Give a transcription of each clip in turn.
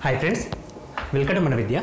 Hi friends welcome to Mana Vidya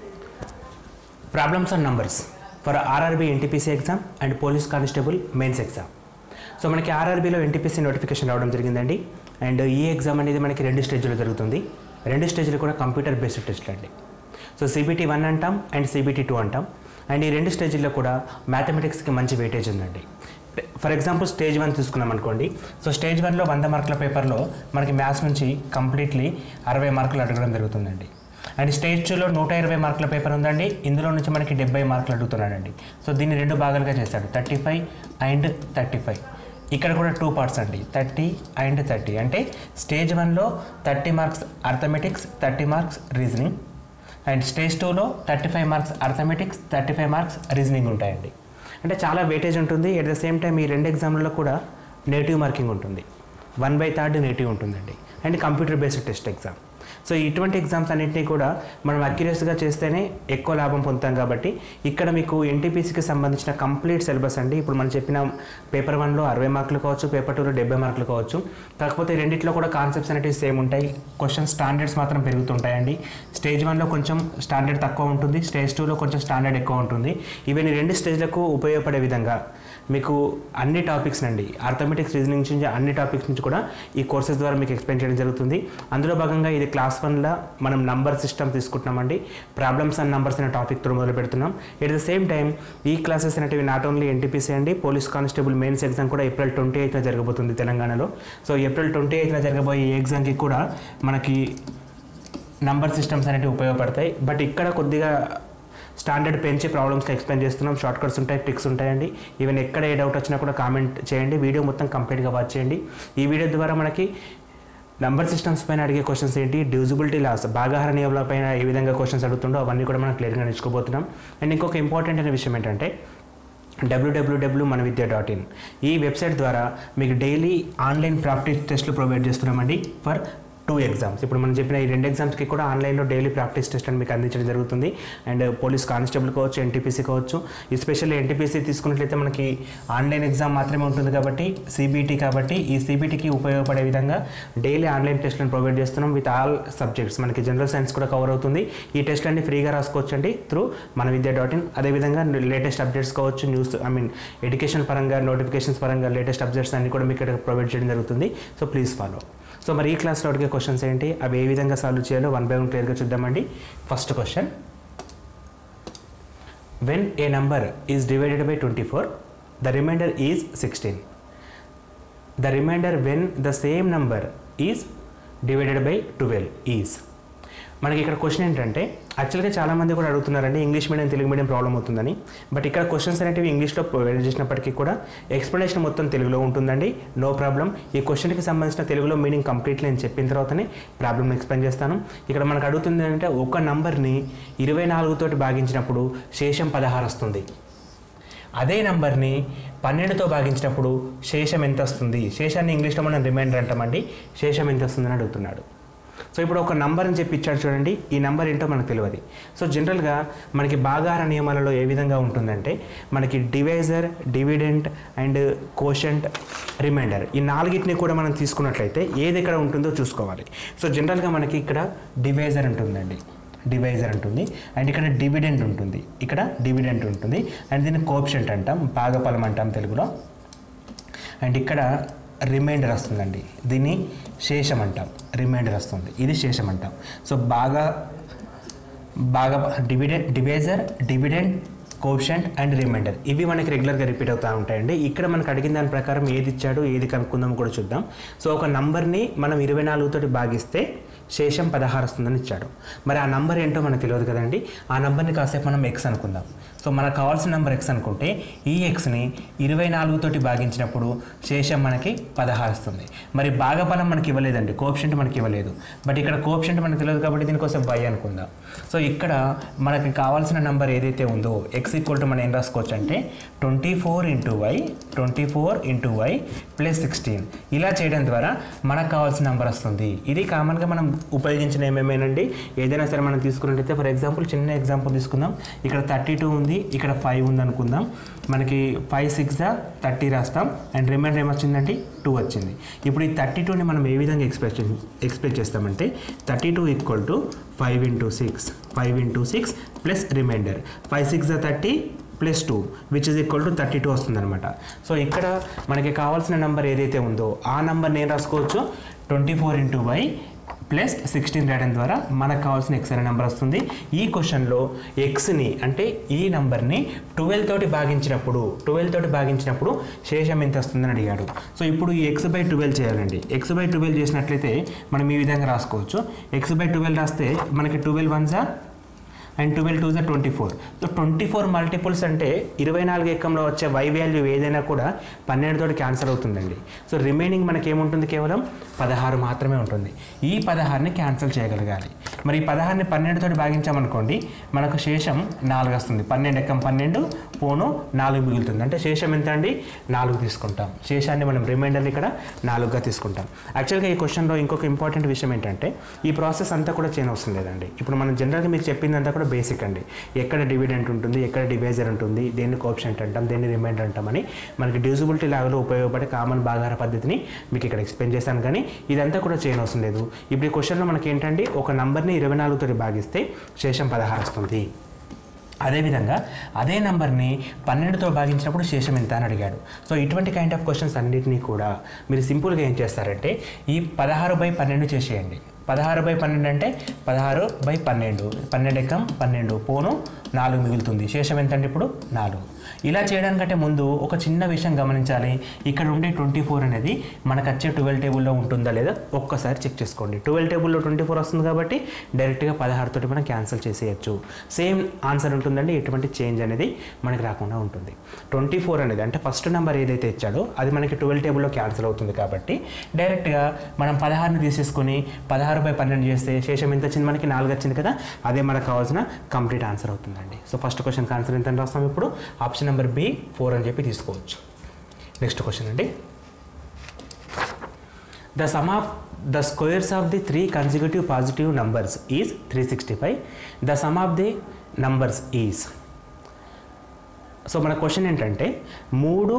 problems and numbers for RRB NTPC exam and police constable mains exam so మనకి ఆర్ఆర్బీలో NTPC notification రావడం జరిగిందండి and ఈ exam అనేది మనకి రెండు స్టేజ్లో జరుగుతుంది రెండు స్టేజ్లు కూడా కంప్యూటర్ బేస్డ్ టెస్ట్లు అండి సో సిబిటీ వన్ అంటాం అండ్ సిబిటీ టూ అంటాం అండ్ ఈ రెండు స్టేజ్లో కూడా మ్యాథమెటిక్స్కి మంచి వెయిటేజ్ ఉందండి ఫర్ ఎగ్జాంపుల్ స్టేజ్ వన్ తీసుకున్నాం అనుకోండి సో స్టేజ్ వన్లో వంద మార్కుల పేపర్లో మనకి మ్యాథ్స్ నుంచి కంప్లీట్లీ అరవై మార్కులు అడగడం జరుగుతుందండి అండ్ స్టేజ్ టూలో నూట ఇరవై మార్కుల పేపర్ ఉందండి ఇందులో నుంచి మనకి డెబ్బై మార్కులు అడుగుతున్నాడండి సో దీన్ని రెండు భాగాలుగా చేస్తాడు thirty five and thirty five ఇక్కడ కూడా టూ పార్ట్స్ అండి థర్టీ అండ్ థర్టీ అంటే స్టేజ్ వన్లో thirty marks arithmetics thirty marks reasoning and stage టూలో thirty five marks arithmetics thirty five marks reasoning ఉంటాయండి అంటే చాలా వెయిటేజ్ ఉంటుంది ఎట్ ద సేమ్ టైం ఈ రెండు ఎగ్జామ్లలో కూడా నెగిటివ్ మార్కింగ్ ఉంటుంది వన్ బై థర్డ్ నెగిటివ్ ఉంటుందండి and computer based test exam so ఇటువంటి ఎగ్జామ్స్ అన్నింటినీ కూడా మనం అక్యురస్గా చేస్తేనే ఎక్కువ లాభం పొందుతాం కాబట్టి ఇక్కడ మీకు ఎన్టీపీసీకి సంబంధించిన కంప్లీట్ సిలబస్ అండి ఇప్పుడు మనం చెప్పిన పేపర్ వన్లో అరవై మార్కులు కావచ్చు పేపర్ టూలో డెబ్బై మార్కులు కావచ్చు కాకపోతే రెండిట్లో కూడా కాన్సెప్ట్స్ అనేవి సేమ్ ఉంటాయి క్వశ్చన్ స్టాండర్డ్స్ మాత్రం పెరుగుతుంటాయండి స్టేజ్ వన్లో కొంచెం స్టాండర్డ్ తక్కువ ఉంటుంది స్టేజ్ టూలో కొంచెం స్టాండర్డ్ ఎక్కువ ఉంటుంది ఈవెన్ ఈ రెండు స్టేజ్లకు ఉపయోగపడే విధంగా మీకు అన్ని టాపిక్స్ నుండి ఆర్థమెటిక్స్ రీజనింగ్ నుంచి అన్ని టాపిక్స్ నుంచి కూడా ఈ కోర్సెస్ ద్వారా మీకు ఎక్స్ప్లెయిన్ చేయడం జరుగుతుంది అందులో భాగంగా ఇది క్లాస్ వన్లో మనం నంబర్ సిస్టమ్ తీసుకుంటున్నామండి ప్రాబ్లమ్స్ అండ్ నంబర్స్ అనే టాపిక్తో మొదలు పెడుతున్నాం ఎట్ ద సేమ్ టైం ఈ క్లాసెస్ అనేటివి నాట్ ఓన్లీ ఎన్టీపీసీ అండి పోలీస్ కానిస్టేబుల్ మెయిన్స్ ఎగ్జామ్ కూడా ఏప్రిల్ ట్వంటీ ఎయిత్న జరగబోతుంది తెలంగాణలో సో ఏప్రిల్ ట్వంటీ ఎయిత్న జరగబోయే ఈ ఎగ్జామ్కి కూడా మనకి నంబర్ సిస్టమ్స్ అనేవి ఉపయోగపడతాయి బట్ ఇక్కడ కొద్దిగా స్టాండర్డ్ పెంచి ప్రాబ్లమ్స్కి ఎక్స్ప్లెయిన్ చేస్తున్నాం షార్ట్ కట్స్ ఉంటాయి ట్రిక్స్ ఉంటాయండి ఈవెన్ ఎక్కడ ఏ డౌట్ వచ్చినా కూడా కామెంట్ చేయండి వీడియో మొత్తం కంప్లీట్గా వాచ్ చేయండి ఈ వీడియో ద్వారా మనకి నంబర్ సిస్టమ్స్ పైన అడిగే క్వశ్చన్స్ ఏంటి డివిజిబిలిటీ లాస్ భాగాహార నియమాల పైన ఏ విధంగా క్వశ్చన్స్ అడుగుతుండో అవన్నీ కూడా మనం క్లియర్గా నేర్చుకోబోతున్నాం అండ్ ఇంకొక ఇంపార్టెంట్ అనే విషయం ఏంటంటే W W W Mana Vidya dot in ఈ వెబ్సైట్ ద్వారా మీకు డైలీ ఆన్లైన్ ప్రాక్టీస్ టెస్ట్లు ప్రొవైడ్ చేస్తున్నామండి ఫర్ టూ ఎగ్జామ్స్ ఇప్పుడు మనం చెప్పిన ఈ రెండు ఎగ్జామ్స్కి కూడా ఆన్లైన్లో డైలీ ప్రాక్టీస్ టెస్ట్ అని మీకు అందించడం జరుగుతుంది అండ్ పోలీస్ కానిస్టేబుల్ కావచ్చు ఎన్టీపీసీ కావచ్చు ఎస్పెషల్లీ ఎన్టీపీసీ తీసుకున్నట్లయితే మనకి ఆన్లైన్ ఎగ్జామ్ మాత్రమే ఉంటుంది కాబట్టి సిబిటీ కాబట్టి ఈ సిబిటీకి ఉపయోగపడే విధంగా డైలీ ఆన్లైన్ టెస్ట్లను ప్రొవైడ్ చేస్తున్నాం విత్ ఆల్ సబ్జెక్ట్స్ మనకి జనరల్ సైన్స్ కూడా కవర్ అవుతుంది ఈ టెస్ట్ అన్ని ఫ్రీగా రాసుకోవచ్చండి through Mana Vidya dot in అదేవిధంగా లేటెస్ట్ అప్డేట్స్ కావచ్చు న్యూస్ ఐ మీన్ ఎడ్యుకేషన్ పరంగా నోటిఫికేషన్స్ పరంగా లేటెస్ట్ అప్డేట్స్ అన్ని కూడా మీకు ఇక్కడ ప్రొవైడ్ చేయడం జరుగుతుంది సో ప్లీజ్ ఫాలో సో మరి ఈ క్లాస్లో అడిగే క్వశ్చన్స్ ఏంటి అవి ఏ విధంగా సాల్వ్ చేయాలో వన్ బై వన్ క్లియర్గా చూద్దామండి first question when a number is divided by twenty four the remainder is sixteen the remainder when the same number is divided by twelve is మనకి ఇక్కడ క్వశ్చన్ ఏంటంటే యాక్చువల్గా చాలామంది కూడా అడుగుతున్నారండి English medium Telugu medium problem అవుతుందని బట్ ఇక్కడ questions అనేటివి ఇంగ్లీష్లో ప్రొవైడ్ చేసినప్పటికీ కూడా ఎక్స్ప్లెనేషన్ మొత్తం తెలుగులో ఉంటుందండి నో ప్రాబ్లం ఈ క్వశ్చన్కి సంబంధించిన తెలుగులో మీనింగ్ కంప్లీట్లీ నేను చెప్పిన తర్వాతనే ప్రాబ్లమ్ ఎక్స్ప్లెయిన్ చేస్తాను ఇక్కడ మనకు అడుగుతుంది ఏంటంటే ఒక నంబర్ని ఇరవై నాలుగుతోటి భాగించినప్పుడు శేషం పదహారు వస్తుంది అదే నంబర్ని పన్నెండుతో భాగించినప్పుడు శేషం ఎంత వస్తుంది శేషాన్ని ఇంగ్లీష్లో మనం రిమైండర్ అంటామండి శేషం ఎంత వస్తుందని అడుగుతున్నాడు సో ఇప్పుడు ఒక నంబర్ అని చెప్పి ఇచ్చాడు చూడండి ఈ నంబర్ ఏంటో మనకు తెలియదు సో జనరల్గా మనకి భాగాహార నియమాలలో ఏ విధంగా ఉంటుందంటే మనకి divisor dividend and quotient remainder ఈ నాలుగిటిని కూడా మనం తీసుకున్నట్లయితే ఏది ఎక్కడ ఉంటుందో చూసుకోవాలి సో జనరల్గా మనకి ఇక్కడ డివైజర్ ఉంటుందండి డివైజర్ ఉంటుంది అండ్ ఇక్కడ డివిడెంట్ ఉంటుంది ఇక్కడ డివిడెంట్ ఉంటుంది అండ్ దీన్ని కోప్షెంట్ అంటాం భాగఫలం అంటాం తెలుగులో అండ్ ఇక్కడ రిమైండర్ వస్తుందండి దీన్ని శేషం అంటాం రిమైండర్ వస్తుంది ఇది శేషం అంటాం సో బాగా బాగా dividend divisor dividend quotient and remainder ఇవి మనకి రెగ్యులర్గా రిపీట్ అవుతూ ఉంటాయండి ఇక్కడ మనకు అడిగిన దాని ప్రకారం ఏది ఇచ్చాడు ఏది కనుక్కుందాం కూడా చూద్దాం సో ఒక నంబర్ని మనం ఇరవై నాలుగుతోటి భాగిస్తే శేషం పదహారు వస్తుందని ఇచ్చాడు మరి ఆ నంబర్ ఏంటో మనకు తెలియదు కదండి ఆ నంబర్ని కాసేపు మనం ఎక్స్ అనుకుందాం సో మనకు కావాల్సిన నెంబర్ ఎక్స్ అనుకుంటే ఈ ఎక్స్ని ఇరవై నాలుగుతోటి భాగించినప్పుడు శేషం మనకి పదహారు వస్తుంది మరి భాగఫలం మనకి ఇవ్వలేదండి కోప్షెంట్ మనకి ఇవ్వలేదు బట్ ఇక్కడ కోప్షెంట్ మనకి తెలియదు కాబట్టి దీనికోసం వై అనుకుందాం సో ఇక్కడ మనకి కావాల్సిన నెంబర్ ఏదైతే ఉందో ఎక్స్ ఈక్వల్ టు మనం ఏం రాసుకోవచ్చు అంటే twenty four into Y twenty four into Y plus sixteen ఇలా చేయడం ద్వారా మనకు కావాల్సిన నెంబర్ వస్తుంది ఇది కామన్గా మనం ఉపయోగించిన ఏమేమేనండి ఏదైనా సరే మనం తీసుకున్నట్టయితే ఫర్ ఎగ్జాంపుల్ చిన్న ఎగ్జాంపుల్ తీసుకుందాం ఇక్కడ థర్టీ టూ ఉంది ఇక్కడ ఫైవ్ ఉంది అనుకుందాం మనకి ఫైవ్ సిక్స్ దా థర్టీ రాస్తాం అండ్ రిమైండర్ ఏమొచ్చిందండి టూ వచ్చింది ఇప్పుడు ఈ థర్టీ టూని మనం ఏ విధంగా ఎక్స్ప్రెస్ ఎక్స్ప్రెస్ చేస్తామంటే thirty two equal to five into six five into six plus remainder five six the thirty plus two which is equal to thirty two వస్తుందన్నమాట సో ఇక్కడ మనకి కావాల్సిన నెంబర్ ఏదైతే ఉందో ఆ నెంబర్ నేను రాసుకోవచ్చు twenty four into Y plus sixteen రాయడం ద్వారా మనకు కావాల్సిన ఎక్స్ అనే నెంబర్ వస్తుంది ఈ క్వశ్చన్లో ఎక్స్ని అంటే ఈ నెంబర్ని ట్వెల్వ్ తోటి భాగించినప్పుడు ట్వెల్వ్ తోటి భాగించినప్పుడు శేషం ఎంత వస్తుందని అడిగాడు సో ఇప్పుడు ఈ ఎక్స్ బై ట్వెల్వ్ చేయాలండి ఎక్స్ బై ట్వెల్వ్ చేసినట్లయితే మనం ఈ విధంగా రాసుకోవచ్చు ఎక్స్ బై ట్వెల్వ్ రాస్తే మనకి ట్వెల్వ్ వన్సా అండ్ ట్వెల్వ్ టూ జ twenty four so twenty four multiples అంటే ఇరవై నాలుగు ఎక్కంలో వచ్చే వై వాల్యూ ఏదైనా కూడా పన్నెండుతోటి క్యాన్సల్ అవుతుందండి సో రిమైనింగ్ మనకి ఏముంటుంది కేవలం పదహారు మాత్రమే ఉంటుంది ఈ పదహారుని క్యాన్సిల్ చేయగలగాలి మరి ఈ పదహారుని పన్నెండుతోటి భాగించామనుకోండి మనకు శేషం నాలుగు వస్తుంది పన్నెండు ఎక్కం పన్నెండు పోను నాలుగు మిగులుతుంది అంటే శేషం ఎంత అండి నాలుగు తీసుకుంటాం శేషాన్ని మనం రిమైండర్ని ఇక్కడ నాలుగుగా తీసుకుంటాం యాక్చువల్గా ఈ క్వశ్చన్లో ఇంకొక ఇంపార్టెంట్ విషయం ఏంటంటే ఈ ప్రాసెస్ అంతా కూడా చేయని అవసరం లేదండి ఇప్పుడు మనం జనరల్గా మీకు చెప్పిందంతా కూడా బేసిక్ అండి ఎక్కడ డివిడెంట్ ఉంటుంది ఎక్కడ డివైజర్ ఉంటుంది దేన్ని కోప్షెంట్ అంటాం దేన్ని రిమైండర్ అంటామని మనకి డివిజిబిలిటీ లాగాలో ఉపయోగపడే కామన్ భాగాహార పద్ధతిని మీకు ఇక్కడ ఎక్స్ప్లెయిన్ చేశాను కానీ ఇదంతా కూడా చేయని అవసరం లేదు ఇప్పుడు ఈ క్వశ్చన్లో మనకి ఏంటంటే ఒక నంబర్ని ఇరవై నాలుగుతో భాగిస్తే శేషం పదహారు వస్తుంది అదేవిధంగా అదే నెంబర్ని పన్నెండుతో భాగించినప్పుడు శేషం ఎంత అని అడిగాడు సో ఇటువంటి కైండ్ ఆఫ్ క్వశ్చన్స్ అన్నిటినీ కూడా మీరు సింపుల్గా ఏం చేస్తారంటే ఈ పదహారు బై పన్నెండు చేసేయండి పదహారు బై పన్నెండు అంటే పదహారు బై పన్నెండు పన్నెండు ఎక్కం పన్నెండు పోను నాలుగు మిగులుతుంది శేషం ఎంతంటే ఇప్పుడు నాలుగు ఇలా చేయడానికంటే ముందు ఒక చిన్న విషయం గమనించాలి ఇక్కడ ఉండే ట్వంటీ ఫోర్ అనేది మనకు వచ్చే ట్వెల్వ్ టేబుల్లో ఉంటుందా లేదా ఒక్కసారి చెక్ చేసుకోండి ట్వెల్వ్ టేబుల్లో ట్వంటీ ఫోర్ వస్తుంది కాబట్టి డైరెక్ట్గా పదహారుతోటి మనం క్యాన్సిల్ చేసేయచ్చు సేమ్ ఆన్సర్ ఉంటుందండి ఎటువంటి చేంజ్ అనేది మనకి రాకుండా ఉంటుంది ట్వంటీ ఫోర్ అనేది అంటే ఫస్ట్ నెంబర్ ఏదైతే ఇచ్చాడో అది మనకి ట్వెల్వ్ టేబుల్లో క్యాన్సిల్ అవుతుంది కాబట్టి డైరెక్ట్గా మనం పదహారుని తీసేసుకొని పదహారు బై పన్నెండు చేస్తే శేషం ఎంత వచ్చింది మనకి నాలుగు వచ్చింది కదా అదే మనకు కావాల్సిన కంప్లీట్ ఆన్సర్ అవుతుందండి సో ఫస్ట్ క్వశ్చన్కి ఆన్సర్ ఎంత అని రాస్తాం ఇప్పుడు ఆప్షన్ నెంబర్ బి ఫోర్ అని చెప్పి తీసుకోవచ్చు నెక్స్ట్ క్వశ్చన్ అండి the sum of the squares of the three consecutive positive numbers is three sixty five the sum of the numbers is so మన క్వశ్చన్ ఏంటంటే మూడు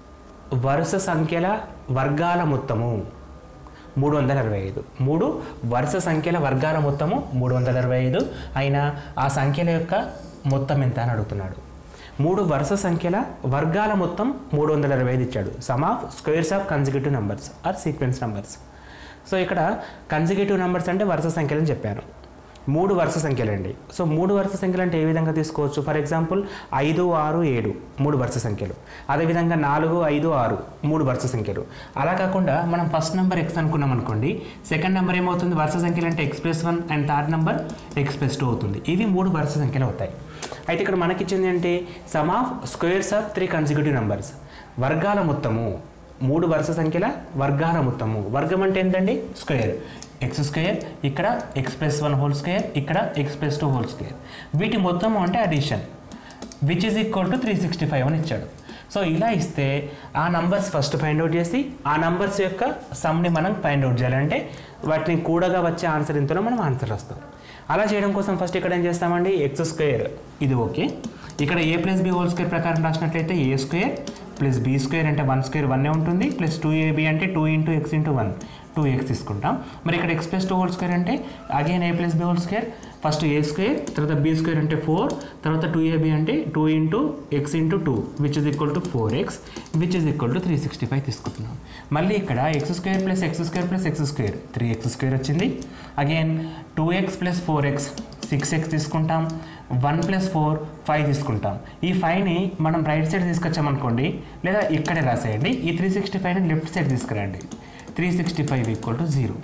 వరుస సంఖ్యల వర్గాల మొత్తము మూడు వందల అరవై ఐదు మూడు వరుస సంఖ్యల వర్గాల మొత్తము మూడు వందల అరవై ఐదు అయినా ఆ సంఖ్యల యొక్క మొత్తం ఎంత అని అడుగుతున్నాడు మూడు వరుస సంఖ్యల వర్గాల మొత్తం మూడు వందల అరవై ఐదు ఇచ్చాడు sum of squares of consecutive numbers or sequence numbers so ఇక్కడ కన్సిక్యూటివ్ నంబర్స్ అంటే వరుస సంఖ్యలని చెప్పాను మూడు వరుస సంఖ్యలండి సో మూడు వరుస సంఖ్యలు అంటే ఏ విధంగా తీసుకోవచ్చు ఫర్ ఎగ్జాంపుల్ ఐదు ఆరు ఏడు మూడు వరుస సంఖ్యలు అదేవిధంగా నాలుగు ఐదు ఆరు మూడు వరుస సంఖ్యలు అలా కాకుండా మనం ఫస్ట్ నెంబర్ ఎక్స్ అనుకున్నాం అనుకోండి సెకండ్ నెంబర్ ఏమవుతుంది వరుస సంఖ్యలు అంటే X plus one and third number X plus two అవుతుంది ఇవి మూడు వరుస సంఖ్యలు అవుతాయి అయితే ఇక్కడ మనకిచ్చింది ఏంటి sum of squares of three consecutive numbers వర్గాల మొత్తము మూడు వరుస సంఖ్యల వర్గాల మొత్తము వర్గం అంటే ఏంటండి స్క్వేర్ ఎక్స్ స్క్వేర్ ఇక్కడ X plus one whole square ఇక్కడ X plus two whole square వీటి మొత్తము అంటే addition which is equal to three sixty five అని ఇచ్చాడు సో ఇలా ఇస్తే ఆ నంబర్స్ ఫస్ట్ ఫైండ్ అవుట్ చేసి ఆ నంబర్స్ యొక్క సమ్ని మనం ఫైండ్ అవుట్ చేయాలంటే వాటిని కూడగా వచ్చే ఆన్సర్ ఎంతనో మనం ఆన్సర్ వస్తాం అలా చేయడం కోసం ఫస్ట్ ఇక్కడ ఏం చేస్తామండి ఎక్స్ స్క్వేర్ ఇది ఓకే ఇక్కడ A plus B whole square ప్రకారం రాసినట్లయితే A square plus B square అంటే వన్ స్క్వేర్ వన్నే ఉంటుంది ప్లస్ టూ ఏబి అంటే two into X into one two X తీసుకుంటాం మరి ఇక్కడ X plus two whole square అంటే again A plus B whole square first A square తర్వాత B square అంటే ఫోర్ తర్వాత టూ ఏబి అంటే two into X into two which is equal to four X which is equal to three sixty five తీసుకుంటున్నాం మళ్ళీ ఇక్కడ X square plus X square plus X square three X square వచ్చింది again two X plus four X six X తీసుకుంటాం one plus four five తీసుకుంటాం ఈ ఫైవ్ని మనం right side తీసుకొచ్చామనుకోండి లేదా ఇక్కడే రాసేయండి ఈ త్రీ సిక్స్టీ ఫైవ్ని లెఫ్ట్ సైడ్ తీసుకురండి three sixty five equal to zero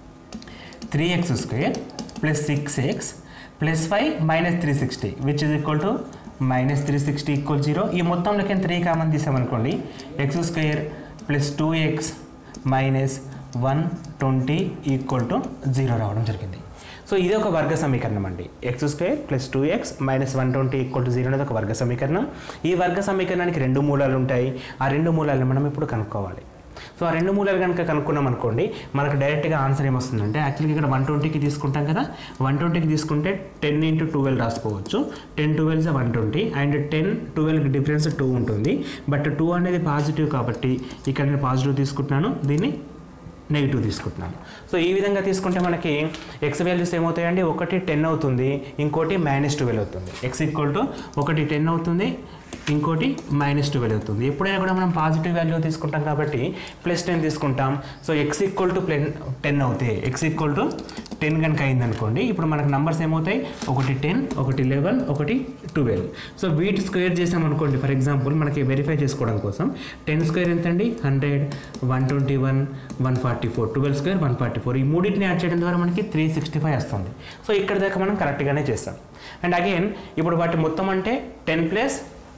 three X square plus six x plus five minus three sixty which is equal to minus three sixty equal zero ఈ మొత్తంలోకి three common తీసామనుకోండి x square plus two x minus one twenty equal to zero రావడం జరిగింది so ఇది ఒక వర్గ సమీకరణం అండి x square plus two x minus one twenty equal to zero అనేది ఒక వర్గ సమీకరణం ఈ వర్గ సమీకరణానికి రెండు మూలాలు ఉంటాయి ఆ రెండు మూలాలను మనం ఇప్పుడు కనుక్కోవాలి సో ఆ రెండు మూలాలు కనుక కనుక్కున్నాం అనుకోండి మనకు డైరెక్ట్గా ఆన్సర్ ఏమొస్తుందంటే యాక్చువల్గా ఇక్కడ వన్ ట్వంటీకి తీసుకుంటాం కదా వన్ ట్వంటీకి తీసుకుంటే టెన్ ఇంటూ ట్వెల్వ్ రాసుకోవచ్చు ten twelves one twenty and ten ట్వెల్వ్కి డిఫరెన్స్ టూ ఉంటుంది బట్ టూ అనేది పాజిటివ్ కాబట్టి ఇక్కడ నేను పాజిటివ్ తీసుకుంటున్నాను దీన్ని నెగిటివ్ తీసుకుంటున్నాను సో ఈ విధంగా తీసుకుంటే మనకి ఎక్స్ వాల్యూస్ ఏమవుతాయండి ఒకటి టెన్ అవుతుంది ఇంకోటి మైనస్ ట్వెల్వ్ అవుతుంది ఎక్స్ ఈక్వల్ టు ఒకటి టెన్ అవుతుంది ఇంకోటి మైనస్ ట్వెల్వ్ అవుతుంది ఎప్పుడైనా కూడా మనం పాజిటివ్ వాల్యూ తీసుకుంటాం కాబట్టి ప్లస్ టెన్ తీసుకుంటాం సో ఎక్స్ ఈక్వల్ టు ప్లెన్ టెన్ అవుతాయి ఎక్స్ ఈక్వల్ టు టెన్ కనుక అయిందనుకోండి ఇప్పుడు మనకు నంబర్స్ ఏమవుతాయి ఒకటి టెన్ ఒకటి లెవెన్ ఒకటి ట్వెల్వ్ సో వీటి స్క్వేర్ చేసామనుకోండి ఫర్ ఎగ్జాంపుల్ మనకి వెరిఫై చేసుకోవడం కోసం టెన్ స్క్వేర్ ఎంత అండి hundred one twenty one one forty four twelve square one forty four ఈ మూడింటిని యాడ్ చేయడం ద్వారా మనకి త్రీ సిక్స్టీ ఫైవ్ వస్తుంది సో ఇక్కడ దాకా మనం కరెక్ట్గానే చేస్తాం అండ్ అగైన్ ఇప్పుడు వాటి మొత్తం అంటే ten plus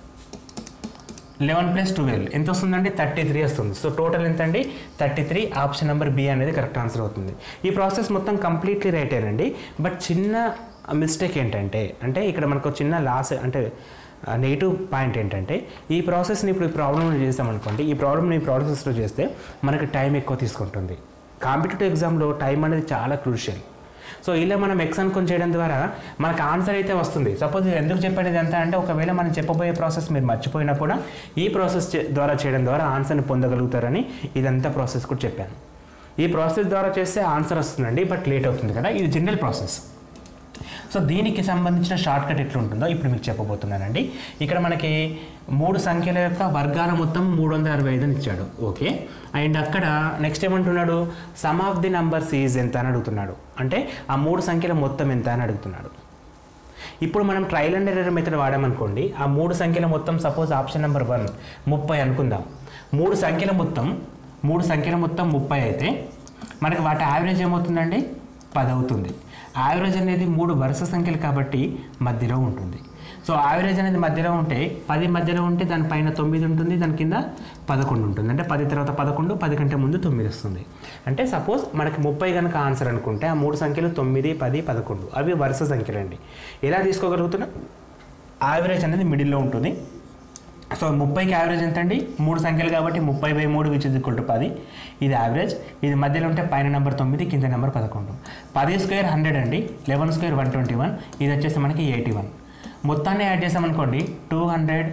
eleven plus twelve ఎంత వస్తుందండి థర్టీ త్రీ వస్తుంది సో టోటల్ ఎంత అండి thirty three option number B అనేది కరెక్ట్ ఆన్సర్ అవుతుంది ఈ ప్రాసెస్ మొత్తం కంప్లీట్లీ రైట్ అండి బట్ చిన్న మిస్టేక్ ఏంటంటే అంటే ఇక్కడ మనకు ఒక చిన్న లాస్ అంటే నెగిటివ్ పాయింట్ ఏంటంటే ఈ ప్రాసెస్ని ఇప్పుడు ఈ ప్రాబ్లమ్ని చేస్తామనుకోండి ఈ ప్రాబ్లమ్ని ఈ ప్రాసెస్లో చేస్తే మనకి టైం ఎక్కువ తీసుకుంటుంది కాంపిటేటివ్ ఎగ్జామ్లో టైం అనేది చాలా క్రూషియల్ సో ఇలా మనం ఎక్స్ అనుకొని చేయడం ద్వారా మనకు ఆన్సర్ అయితే వస్తుంది సపోజ్ ఎందుకు చెప్పేది ఎంత అంటే ఒకవేళ మనం చెప్పబోయే ప్రాసెస్ మీరు మర్చిపోయినా కూడా ఈ ప్రాసెస్ చే- ద్వారా చేయడం ద్వారా ఆన్సర్ని పొందగలుగుతారని ఇదంతా ప్రాసెస్ కూడా చెప్పాను ఈ ప్రాసెస్ ద్వారా చేస్తే ఆన్సర్ వస్తుందండి బట్ లేట్ అవుతుంది కదా ఇది జనరల్ ప్రాసెస్ సో దీనికి సంబంధించిన షార్ట్ కట్ ఎట్లుంటుందో ఇప్పుడు మీకు చెప్పబోతున్నానండి ఇక్కడ మనకి మూడు సంఖ్యల యొక్క వర్గాల మొత్తం మూడు వందల అరవై ఐదు అని ఇచ్చాడు ఓకే అండ్ అక్కడ నెక్స్ట్ ఏమంటున్నాడు sum of the numbers is ఎంత అని అడుగుతున్నాడు అంటే ఆ మూడు సంఖ్యల మొత్తం ఎంత అని అడుగుతున్నాడు ఇప్పుడు మనం ట్రయల్ అండ్ ఎర్రర్ మెథడ్ వాడామనుకోండి ఆ మూడు సంఖ్యల మొత్తం సపోజ్ ఆప్షన్ నెంబర్ వన్ ముప్పై అనుకుందాం మూడు సంఖ్యల మొత్తం మూడు సంఖ్యల మొత్తం ముప్పై అయితే మనకి వాటి యావరేజ్ ఏమవుతుందండి పది అవుతుంది యావరేజ్ అనేది మూడు వరుస సంఖ్యలు కాబట్టి మధ్యలో ఉంటుంది సో యావరేజ్ అనేది మధ్యలో ఉంటే పది మధ్యలో ఉంటే దాని పైన తొమ్మిది ఉంటుంది దాని కింద పదకొండు ఉంటుంది అంటే పది తర్వాత పదకొండు పది కంటే ముందు తొమ్మిది వస్తుంది అంటే సపోజ్ మనకి ముప్పై కనుక ఆన్సర్ అనుకుంటే ఆ మూడు సంఖ్యలు తొమ్మిది పది పదకొండు అవి వరుస సంఖ్యలు అండి ఎలా తీసుకోగలుగుతున్నాం యావరేజ్ అనేది మిడిల్లో ఉంటుంది సో ముప్పైకి యావరేజ్ ఎంత అండి మూడు సంఖ్యలు కాబట్టి ముప్పై బై మూడు విచ్ ఇస్ ఈక్వల్ టు పది ఇది యావరేజ్ ఇది మధ్యలో ఉంటే పైన నెంబర్ తొమ్మిది కింద నెంబర్ పదకొండు పది స్క్వేర్ హండ్రెడ్ అండి eleven square one twenty one ఇది వచ్చేసి మనకి ఎయిటీ వన్ మొత్తాన్ని యాడ్ చేసామనుకోండి two hundred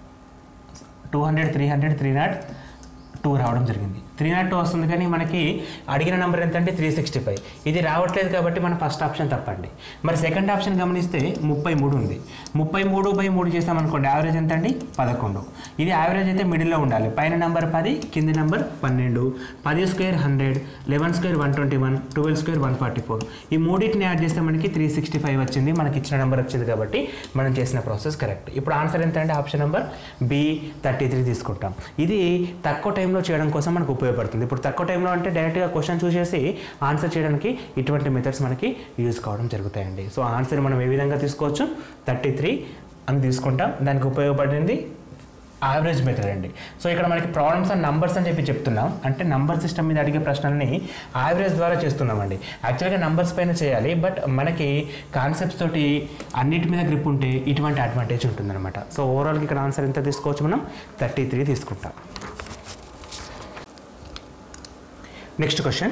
two hundred three hundred three not two రావడం జరిగింది త్రీ నాట్ టూ వస్తుంది కానీ మనకి అడిగిన నెంబర్ ఎంత అంటే త్రీ సిక్స్టీ ఫైవ్ ఇది రావట్లేదు కాబట్టి మన ఫస్ట్ ఆప్షన్ తప్పండి మరి సెకండ్ ఆప్షన్ గమనిస్తే ముప్పై మూడు ఉంది ముప్పై మూడు బై మూడు చేసామనుకోండి యావరేజ్ ఎంత అండి పదకొండు ఇది యావరేజ్ అయితే మిడిల్లో ఉండాలి పైన నెంబర్ పది కింది నెంబర్ పన్నెండు పది square hundred eleven square one twenty one twelve square one forty four ఈ మూడింటిని యాడ్ చేస్తే మనకి త్రీ సిక్స్టీ ఫైవ్ వచ్చింది మనకి ఇచ్చిన నెంబర్ వచ్చింది కాబట్టి మనం చేసిన ప్రాసెస్ కరెక్ట్ ఇప్పుడు ఆన్సర్ ఎంత అంటే option number B thirty three తీసుకుంటాం ఇది తక్కువ టైంలో చేయడం కోసం మనకు ఉపయోగపడుతుంది ఇప్పుడు తక్కువ టైంలో అంటే డైరెక్ట్గా క్వశ్చన్ చూసేసి ఆన్సర్ చేయడానికి ఇటువంటి మెథడ్స్ మనకి యూజ్ కావడం జరుగుతాయండి సో ఆన్సర్ మనం ఏ విధంగా తీసుకోవచ్చు థర్టీ త్రీ అని తీసుకుంటాం దానికి ఉపయోగపడింది యావరేజ్ మెథడ్ అండి సో ఇక్కడ మనకి ప్రాబ్లమ్స్ అండ్ నంబర్స్ అని చెప్పి చెప్తున్నాం అంటే నంబర్ సిస్టమ్ మీద అడిగే ప్రశ్నల్ని యావరేజ్ ద్వారా చేస్తున్నామండి యాక్చువల్గా నంబర్స్ పైన చేయాలి బట్ మనకి కాన్సెప్ట్స్ తోటి అన్నిటి మీద గ్రిప్ ఉంటే ఇటువంటి అడ్వాంటేజ్ ఉంటుందన్నమాట సో ఓవరాల్గా ఇక్కడ ఆన్సర్ ఎంత తీసుకోవచ్చు మనం థర్టీ త్రీ తీసుకుంటాం next question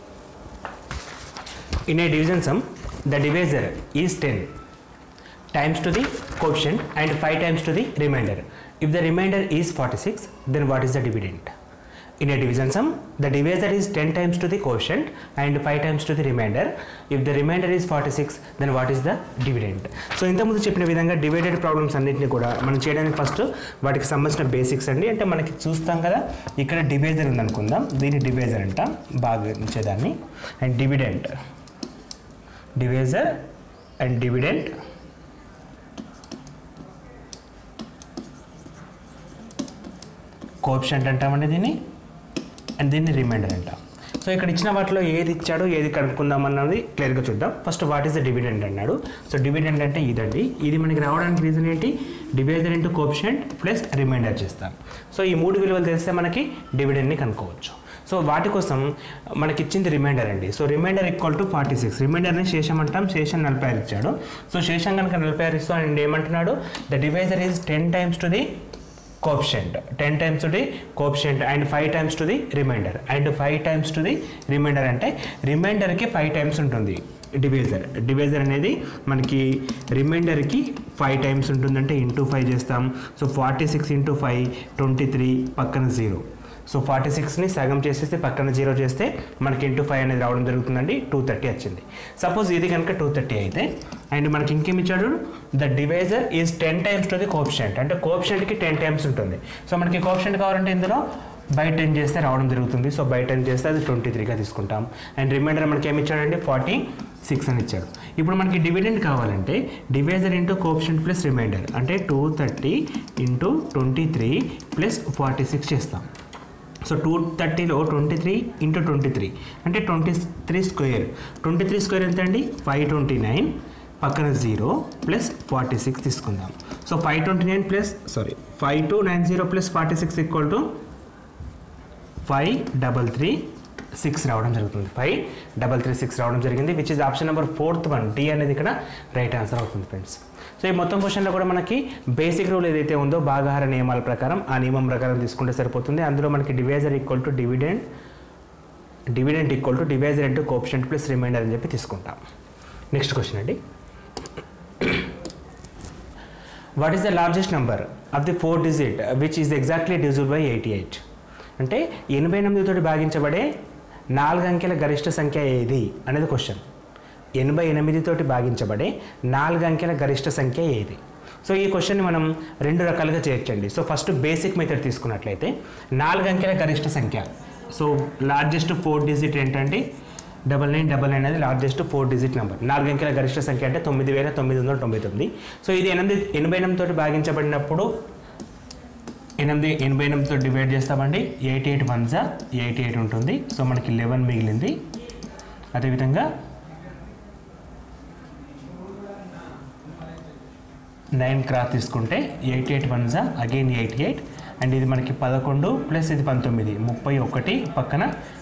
in a division sum the divisor is ten times to the quotient and 5 times to the remainder. If the remainder is 46, then what is the dividend? In a division sum, the divisor is 10 times to the quotient and 5 times to the remainder. If the remainder is 46, then what is the dividend? So ఇంతకుముందు చెప్పిన విధంగా divided problems అన్నింటినీ కూడా మనం చేయడానికి first వాటికి సంబంధించిన basics అండి అంటే మనకి చూస్తాం కదా ఇక్కడ డివైజర్ ఉందనుకుందాం దీన్ని డివైజర్ అంటాం బాగా ఉంచేదాన్ని and dividend divisor and dividend coefficient అంటామండి దీన్ని అండ్ దీన్ని రిమైండర్ అంటాం సో ఇక్కడ ఇచ్చిన వాటిలో ఏది ఇచ్చాడో ఏది కనుక్కుందాం అన్నది క్లియర్గా చూద్దాం first what is the dividend అన్నాడు సో డివిడెండ్ అంటే ఇదండి ఇది మనకి రావడానికి రీజన్ ఏంటి divisor into coefficient plus remainder చేస్తాం సో ఈ మూడు విలువలు తెలిస్తే మనకి డివిడెండ్ని కనుక్కోవచ్చు సో వాటి కోసం మనకి ఇచ్చింది రిమైండర్ అండి so remainder equal to forty six రిమైండర్ని శేషం అంటాం శేషం నలభై ఆరు ఇచ్చాడు సో శేషం కనుక నలభై ఆరు ఇస్తూ అండ్ ఏమంటున్నాడు the divisor is ten times to the quotient ten times to the quotient and five times to the remainder and five times to the remainder అంటే రిమైండర్కి ఫైవ్ టైమ్స్ ఉంటుంది డివైజర్ డివైజర్ అనేది మనకి రిమైండర్కి ఫైవ్ టైమ్స్ ఉంటుందంటే into five చేస్తాం so forty six into five twenty three పక్కన zero so forty సిక్స్ని సగం చేసేస్తే పక్కన జీరో చేస్తే మనకి ఇంటూ ఫైవ్ అనేది రావడం జరుగుతుందండి టూ థర్టీ వచ్చింది సపోజ్ ఇది కనుక టూ థర్టీ అయితే అండ్ మనకి ఇంకేం ఇచ్చాడు the divisor is ten times to the quotient అంటే కోప్షెంట్కి టెన్ టైమ్స్ ఉంటుంది సో మనకి కోప్షెంట్ కావాలంటే ఇందులో బై టెన్ చేస్తే రావడం జరుగుతుంది సో బై టెన్ చేస్తే అది ట్వంటీ త్రీగా తీసుకుంటాం అండ్ రిమైండర్ మనకి ఏమి ఇచ్చాడండి ఫార్టీ సిక్స్ అని ఇచ్చాడు ఇప్పుడు మనకి డివిడెండ్ కావాలంటే divisor into quotient plus remainder అంటే two thirty into twenty three plus forty six చేస్తాం సో టూ థర్టీలో twenty three into twenty three అంటే twenty three square twenty three square ఎంత అండి ఫైవ్ ట్వంటీ నైన్ పక్కన జీరో ప్లస్ ఫార్టీ సిక్స్ తీసుకుందాం so five twenty nine plus sorry five two nine zero plus forty six equal to five double three six రావడం జరుగుతుంది five double three six రావడం జరిగింది which is option number fourth one D అనేది ఇక్కడ right answer అవుతుంది friends so ఈ మొత్తం క్వశ్చన్లో కూడా మనకి బేసిక్ రూల్ ఏదైతే ఉందో భాగాహార నియమాల ప్రకారం ఆ నియమం ప్రకారం తీసుకుంటే సరిపోతుంది అందులో మనకి divisor equal to dividend dividend equal to divisor into quotient plus remainder అని చెప్పి తీసుకుంటాం నెక్స్ట్ క్వశ్చన్ అండి what is the largest number of the four digit which is exactly digit by eighty eight అంటే ఎనభై ఎనిమిదితో భాగించబడే నాలుగు అంకెల గరిష్ట సంఖ్య ఏది అనేది క్వశ్చన్ ఎనభై ఎనిమిదితోటి భాగించబడే నాలుగు అంకెల గరిష్ట సంఖ్య ఏది సో ఈ క్వశ్చన్ని మనం రెండు రకాలుగా చేయొచ్చండి సో ఫస్ట్ బేసిక్ మెథడ్ తీసుకున్నట్లయితే నాలుగు అంకెల గరిష్ట సంఖ్య సో లార్జెస్ట్ ఫోర్ డిజిట్ ఏంటంటే డబల్ నైన్ డబల్ నైన్ అనేది లార్జెస్ట్ ఫోర్ డిజిట్ నెంబర్ నాలుగు అంకెల గరిష్ట సంఖ్య అంటే తొమ్మిది వేల తొమ్మిది వందల తొంభై తొమ్మిది సో ఇది ఎనిమిది ఎనభై ఎనిమిదితో భాగించబడినప్పుడు ఎనిమిది ఎనభై ఎనిమిదితో డివైడ్ చేస్తామండి ఎయిటీ ఎయిట్ వన్ జా ఎయిటీ ఎయిట్ ఉంటుంది సో మనకి లెవెన్ మిగిలింది అదేవిధంగా నైన్ క్రాస్ తీసుకుంటే ఎయిటీ ఎయిట్ వన్ జా అగైన్ ఎయిటీ ఎయిట్ అండ్ ఇది మనకి పదకొండు ప్లస్ ఇది పంతొమ్మిది ముప్పై ఒకటి పక్కన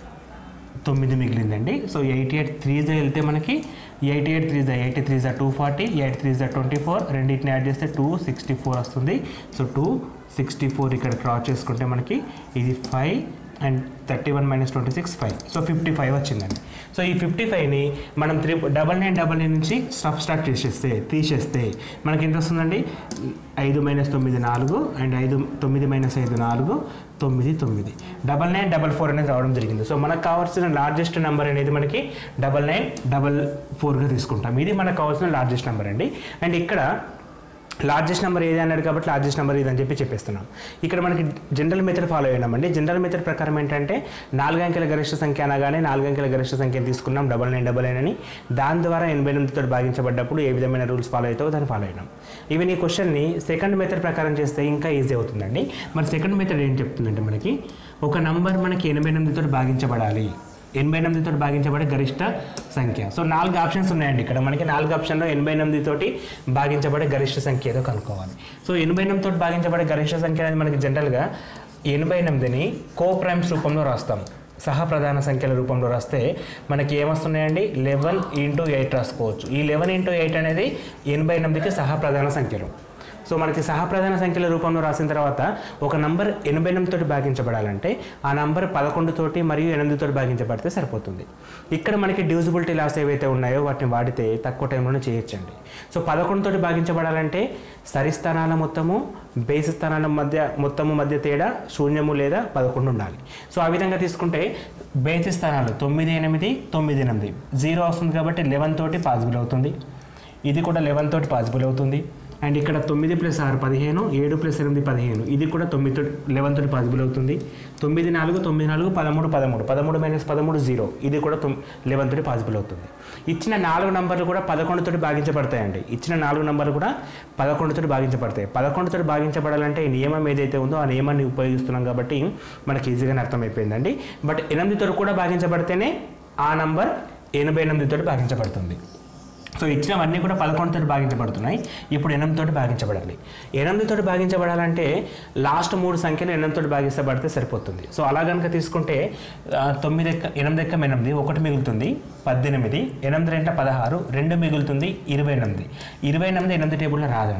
తొమ్మిది మిగిలిందండి సో ఎయిటీ ఎయిట్ త్రీ జా వెళ్తే మనకి ఎయిటీ ఎయిట్ త్రీ జా ఎయిటీ త్రీ జా టూ ఫార్టీ ఎయిట్ త్రీ జా ట్వంటీ ఫోర్ రెండింటిని యాడ్ చేస్తే టూ సిక్స్టీ ఫోర్ వస్తుంది సో టూ సిక్స్టీ ఫోర్ ఇక్కడ క్రాస్ చేసుకుంటే మనకి ఇది five and thirty one minus twenty six five so fifty five వచ్చిందండి సో ఈ ఫిఫ్టీ ఫైవ్ని మనం three double nine double nine నుంచి స్టఫ్ స్టార్ట్ చేసేస్తే తీసేస్తే మనకి ఎంత వస్తుందండి ఐదు మైనస్ తొమ్మిది నాలుగు అండ్ ఐదు తొమ్మిది మైనస్ ఐదు నాలుగు తొమ్మిది తొమ్మిది డబల్ నైన్ డబల్ ఫోర్ అనేది రావడం జరిగింది సో మనకు కావాల్సిన లార్జెస్ట్ నెంబర్ అనేది మనకి డబల్ నైన్ డబల్ ఫోర్గా తీసుకుంటాం ఇది మనకు కావాల్సిన లార్జెస్ట్ నెంబర్ అండి అండ్ ఇక్కడ లార్జెస్ట్ నెంబర్ ఏది అన్నాడు కాబట్టి లార్జెస్ట్ నెంబర్ ఇది అని చెప్పి చెప్పేస్తున్నాం ఇక్కడ మనకి జనరల్ మెథడ్ ఫాలో అయినామండి జనరల్ మెథడ్ ప్రకారం ఏంటంటే నాలుగు అంకెల గరిష్ట సంఖ్య అనగానే నాలుగు అంకెల గరిష్ట సంఖ్యను తీసుకున్నాం డబల్ నైన్ డబల్ నైన్ అని దాని ద్వారా ఎనభై ఎనిమిదితో భాగించబడ్డప్పుడు ఏ విధమైన రూల్స్ ఫాలో అవుతావో దాన్ని ఫాలో అయినాం ఈవెన్ ఈ క్వశ్చన్ని సెకండ్ మెథడ్ ప్రకారం చేస్తే ఇంకా ఈజీ అవుతుందండి మరి సెకండ్ మెథడ్ ఏం చెప్తుందంటే మనకి ఒక నంబర్ మనకి ఎనభై ఎనిమిదితో భాగించబడాలి ఎనభై ఎనిమిదితో భాగించబడే గరిష్ట సంఖ్య సో నాలుగు ఆప్షన్స్ ఉన్నాయండి ఇక్కడ మనకి నాలుగు ఆప్షన్లో ఎనభై ఎనిమిది తోటి భాగించబడే గరిష్ట సంఖ్య ఏదో కనుక్కోవాలి సో ఎనభై ఎనిమిది తోటి భాగించబడే గరిష్ట సంఖ్య అనేది మనకి జనరల్గా ఎనభై ఎనిమిదిని కో ప్రైమ్స్ రూపంలో రాస్తాం సహ ప్రధాన సంఖ్యల రూపంలో రాస్తే మనకి ఏమొస్తున్నాయండి లెవెన్ ఇంటూ ఎయిట్ రాసుకోవచ్చు ఈ లెవెన్ ఇంటూ ఎయిట్ అనేది ఎనభై ఎనిమిదికి సహ ప్రధాన సంఖ్యలు సో మనకి సహప్రధాన సంఖ్యల రూపంలో రాసిన తర్వాత ఒక నంబర్ ఎనభై ఎనిమిదితోటి భాగించబడాలంటే ఆ నంబర్ పదకొండుతోటి మరియు ఎనిమిదితోటి భాగించబడితే సరిపోతుంది ఇక్కడ మనకి డ్యూజిబిలిటీ లాస్ ఏవైతే ఉన్నాయో వాటిని వాడితే తక్కువ టైంలోనే చేయొచ్చండి సో పదకొండుతోటి భాగించబడాలంటే సరి స్థానాల మొత్తము బేసి స్థానాల మధ్య మొత్తము మధ్య తేడా శూన్యము లేదా పదకొండు ఉండాలి సో ఆ విధంగా తీసుకుంటే బేసి స్థానాలు తొమ్మిది ఎనిమిది తొమ్మిది ఎనిమిది జీరో వస్తుంది కాబట్టి లెవెన్ తోటి పాసిబుల్ అవుతుంది ఇది కూడా లెవెన్ తోటి పాసిబుల్ అవుతుంది అండ్ ఇక్కడ తొమ్మిది ప్లస్ ఆరు పదిహేను ఏడు ప్లస్ ఎనిమిది పదిహేను ఇది కూడా తొమ్మిది లెవెన్ తోటి పాసిబుల్ అవుతుంది తొమ్మిది నాలుగు తొమ్మిది నాలుగు పదమూడు పదమూడు పదమూడు మైనస్ పదమూడు జీరో ఇది కూడా తొమ్ లెవెన్ తోటి పాసిబుల్ అవుతుంది ఇచ్చిన నాలుగు నంబర్లు కూడా పదకొండుతోటి భాగించబడతాయండి ఇచ్చిన నాలుగు నంబర్లు కూడా పదకొండుతోటి భాగించబడతాయి పదకొండుతోటి భాగించబడాలంటే ఈ నియమం ఏదైతే ఉందో ఆ నియమాన్ని ఉపయోగిస్తున్నాం కాబట్టి మనకి ఈజీగానే అర్థమైపోయిందండి బట్ ఎనిమిదితో కూడా భాగించబడితేనే ఆ నంబర్ ఎనభై ఎనిమిదితోటి భాగించబడుతుంది సో ఇచ్చినవన్నీ కూడా పదకొండుతో భాగించబడుతున్నాయి ఇప్పుడు ఎనిమిదితోటి భాగించబడాలి ఎనిమిదితోటి భాగించబడాలంటే లాస్ట్ మూడు సంఖ్యలు ఎనిమిదితోటి భాగిస్తబడితే సరిపోతుంది సో అలా కనుక తీసుకుంటే ఆ, తొమ్మిది ఎక్క ఎనిమిది ఎక్క ఎనిమిది ఒకటి మిగులుతుంది పద్దెనిమిది ఎనిమిది రెంట పదహారు రెండు మిగులుతుంది ఇరవై ఎనిమిది ఇరవై ఎనిమిది ఎనిమిది టేబుల్లో రాదండి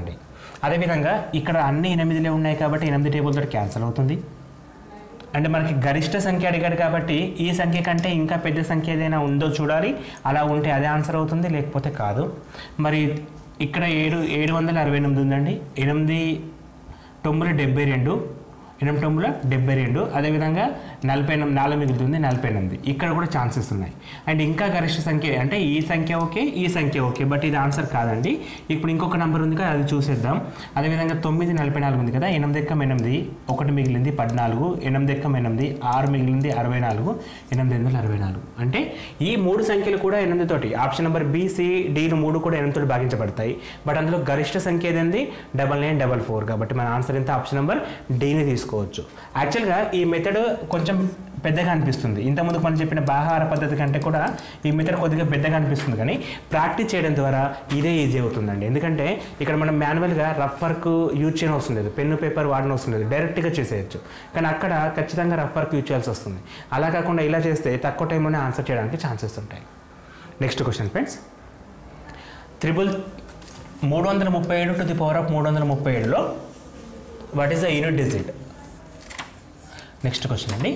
అదేవిధంగా ఇక్కడ అన్ని ఎనిమిదిలే ఉన్నాయి కాబట్టి ఎనిమిది టేబుల్ తోటి క్యాన్సిల్ అవుతుంది అంటే మనకి గరిష్ట సంఖ్య అడిగాడు కాబట్టి ఈ సంఖ్య కంటే ఇంకా పెద్ద సంఖ్య ఏదైనా ఉందో చూడాలి అలా ఉంటే అదే ఆన్సర్ అవుతుంది లేకపోతే కాదు మరి ఇక్కడ ఏడు ఏడు వందల అరవై ఎనిమిది ఉందండి ఎనిమిది తొమ్మిది డెబ్బై రెండు ఎనిమిది తొమ్మిది డెబ్బై రెండు అదేవిధంగా నలభై ఎనిమిది నాలుగు మిగులుతుంది నలభై ఎనిమిది ఇక్కడ కూడా ఛాన్సెస్ ఉన్నాయి అండ్ ఇంకా గరిష్ట సంఖ్య అంటే ఈ సంఖ్య ఓకే ఈ సంఖ్య ఓకే బట్ ఇది ఆన్సర్ కాదండి ఇప్పుడు ఇంకొక నెంబర్ ఉంది కదా అది చూసేద్దాం అదేవిధంగా తొమ్మిది నలభై నాలుగు ఉంది కదా ఎనిమిది ఎక్కం ఎనిమిది ఒకటి మిగిలింది పద్నాలుగు ఎనిమిది ఎక్కం ఎనిమిది ఆరు మిగిలింది అరవై నాలుగు ఎనిమిది వందల అరవై నాలుగు అంటే ఈ మూడు సంఖ్యలు కూడా ఎనిమిది తోటి ఆప్షన్ నెంబర్ బి సి డీలు మూడు కూడా ఎనిమిది తోటి భాగించబడతాయి బట్ అందులో గరిష్ట సంఖ్య ఏదండి డబల్ నైన్ డబల్ ఫోర్ కాబట్టి మన ఆన్సర్ ఎంత ఆప్షన్ నెంబర్ డీని తీసుకోవచ్చు యాక్చువల్గా ఈ మెథడ్ కొంచెం పెద్దగా అనిపిస్తుంది ఇంతకుముందు మనం చెప్పిన బాహార పద్ధతి కంటే కూడా ఈ మెథడ్ కొద్దిగా పెద్దగా అనిపిస్తుంది కానీ ప్రాక్టీస్ చేయడం ద్వారా ఇదే ఈజీ అవుతుందండి ఎందుకంటే ఇక్కడ మనం మాన్యువల్గా రఫ్ వర్క్ యూజ్ చేయని అవసరం లేదు పెన్ను పేపర్ వాడిన అవసరం లేదు డైరెక్ట్గా చేసేయచ్చు కానీ అక్కడ ఖచ్చితంగా రఫ్ వర్క్ యూజ్ చేయాల్సి వస్తుంది అలా కాకుండా ఇలా చేస్తే తక్కువ టైంలోనే ఆన్సర్ చేయడానికి ఛాన్సెస్ ఉంటాయి నెక్స్ట్ క్వశ్చన్ ఫ్రెండ్స్ త్రిబుల్ మూడు వందల ముప్పై ఏడు టు ది పవర్ ఆఫ్ మూడు వందల ముప్పై ఏడులో what is the unit digit next question అండి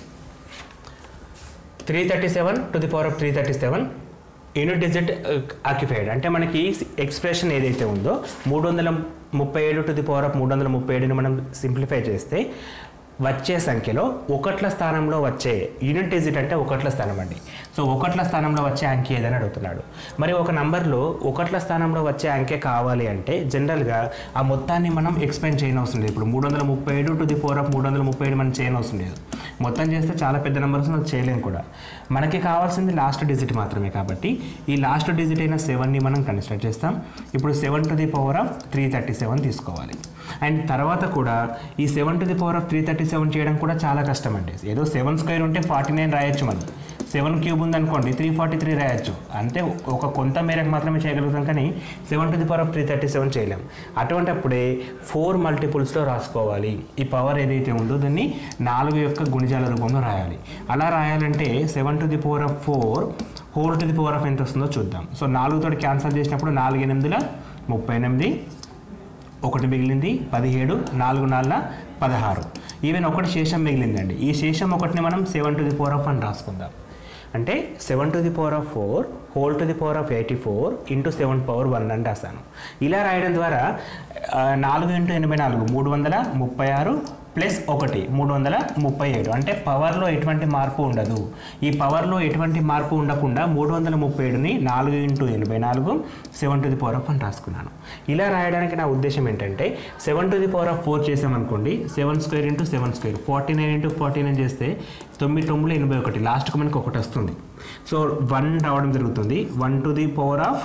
three thirty seven to the power of three thirty seven unit digit occupied అంటే మనకి ఎక్స్ప్రెషన్ ఏదైతే ఉందో మూడు వందల ముప్పై ఏడు టు ది పవర్ ఆఫ్ మూడు వందల ముప్పై ఏడుని మనం సింప్లిఫై చేస్తే వచ్చే సంఖ్యలో ఒకట్ల స్థానంలో వచ్చే యూనిట్ డిజిట్ అంటే ఒకట్ల స్థానం అండి సో ఒకట్ల స్థానంలో వచ్చే అంకె ఏదని అడుగుతున్నాడు మరి ఒక నంబర్లో ఒకట్ల స్థానంలో వచ్చే అంకె కావాలి అంటే జనరల్గా ఆ మొత్తాన్ని మనం ఎక్స్ప్లెయిన్ చేయనవసరం లేదు ఇప్పుడు మూడు వందల ముప్పై ఏడు టు ది పవర్ ఆఫ్ మూడు వందల ముప్పై ఏడు మనం చేయనవసరం లేదు మొత్తం చేస్తే చాలా పెద్ద నెంబర్స్ మనం చేయలేం కూడా మనకి కావాల్సింది లాస్ట్ డిజిట్ మాత్రమే కాబట్టి ఈ లాస్ట్ డిజిట్ అయిన సెవెన్ని మనం కన్సిడర్ చేస్తాం ఇప్పుడు seven to the power of three thirty seven తీసుకోవాలి అండ్ తర్వాత కూడా ఈ seven to the power of three thirty seven చేయడం కూడా చాలా కష్టం అండి ఏదో సెవెన్ స్క్వేర్ ఉంటే ఫార్టీ నైన్ రాయొచ్చు మనం సెవెన్ క్యూబ్ ఉందనుకోండి త్రీ ఫార్టీ త్రీ రాయొచ్చు అంటే ఒక కొంత మేరకు మాత్రమే చేయగలుగుతాం కానీ seven to the power of three thirty seven చేయలేం అటువంటి అప్పుడే ఫోర్ మల్టిపుల్స్లో రాసుకోవాలి ఈ పవర్ ఏదైతే ఉందో దాన్ని నాలుగు యొక్క గుణిజాల రూపంలో రాయాలి అలా రాయాలంటే seven to the power of four four to the power of ఎంత వస్తుందో చూద్దాం సో నాలుగుతో క్యాన్సల్ చేసినప్పుడు నాలుగు ఎనిమిదిల ముప్పై ఎనిమిది ఒకటి మిగిలింది పదిహేడు నాలుగు నాలుగు పదహారు ఈవెన్ ఒకటి శేషం మిగిలిందండి ఈ శేషం ఒకటిని మనం seven to the power of అని రాసుకుందాం అంటే seven to the power of four whole to the power of eighty four into seven power one అని రాస్తాను ఇలా రాయడం ద్వారా ఆ, నాలుగు ఇంటూ ఎనభై నాలుగు మూడు వందల ముప్పై ఆరు ప్లస్ ఒకటి మూడు వందల ముప్పై ఏడు అంటే పవర్లో ఎటువంటి మార్పు ఉండదు ఈ పవర్లో ఎటువంటి మార్పు ఉండకుండా మూడు వందల ముప్పై ఏడుని నాలుగు ఇంటూ ఎనభై నాలుగు seven to the power of అని రాసుకున్నాను ఇలా రాయడానికి నా ఉద్దేశం ఏంటంటే seven to the power of four చేసామనుకోండి seven square into seven square forty nine into forty nine చేస్తే తొమ్మిది తొమ్మిది ఎనభై ఒకటి లాస్ట్కి మనకి ఒకటి వస్తుంది సో వన్ రావడం జరుగుతుంది one to the power of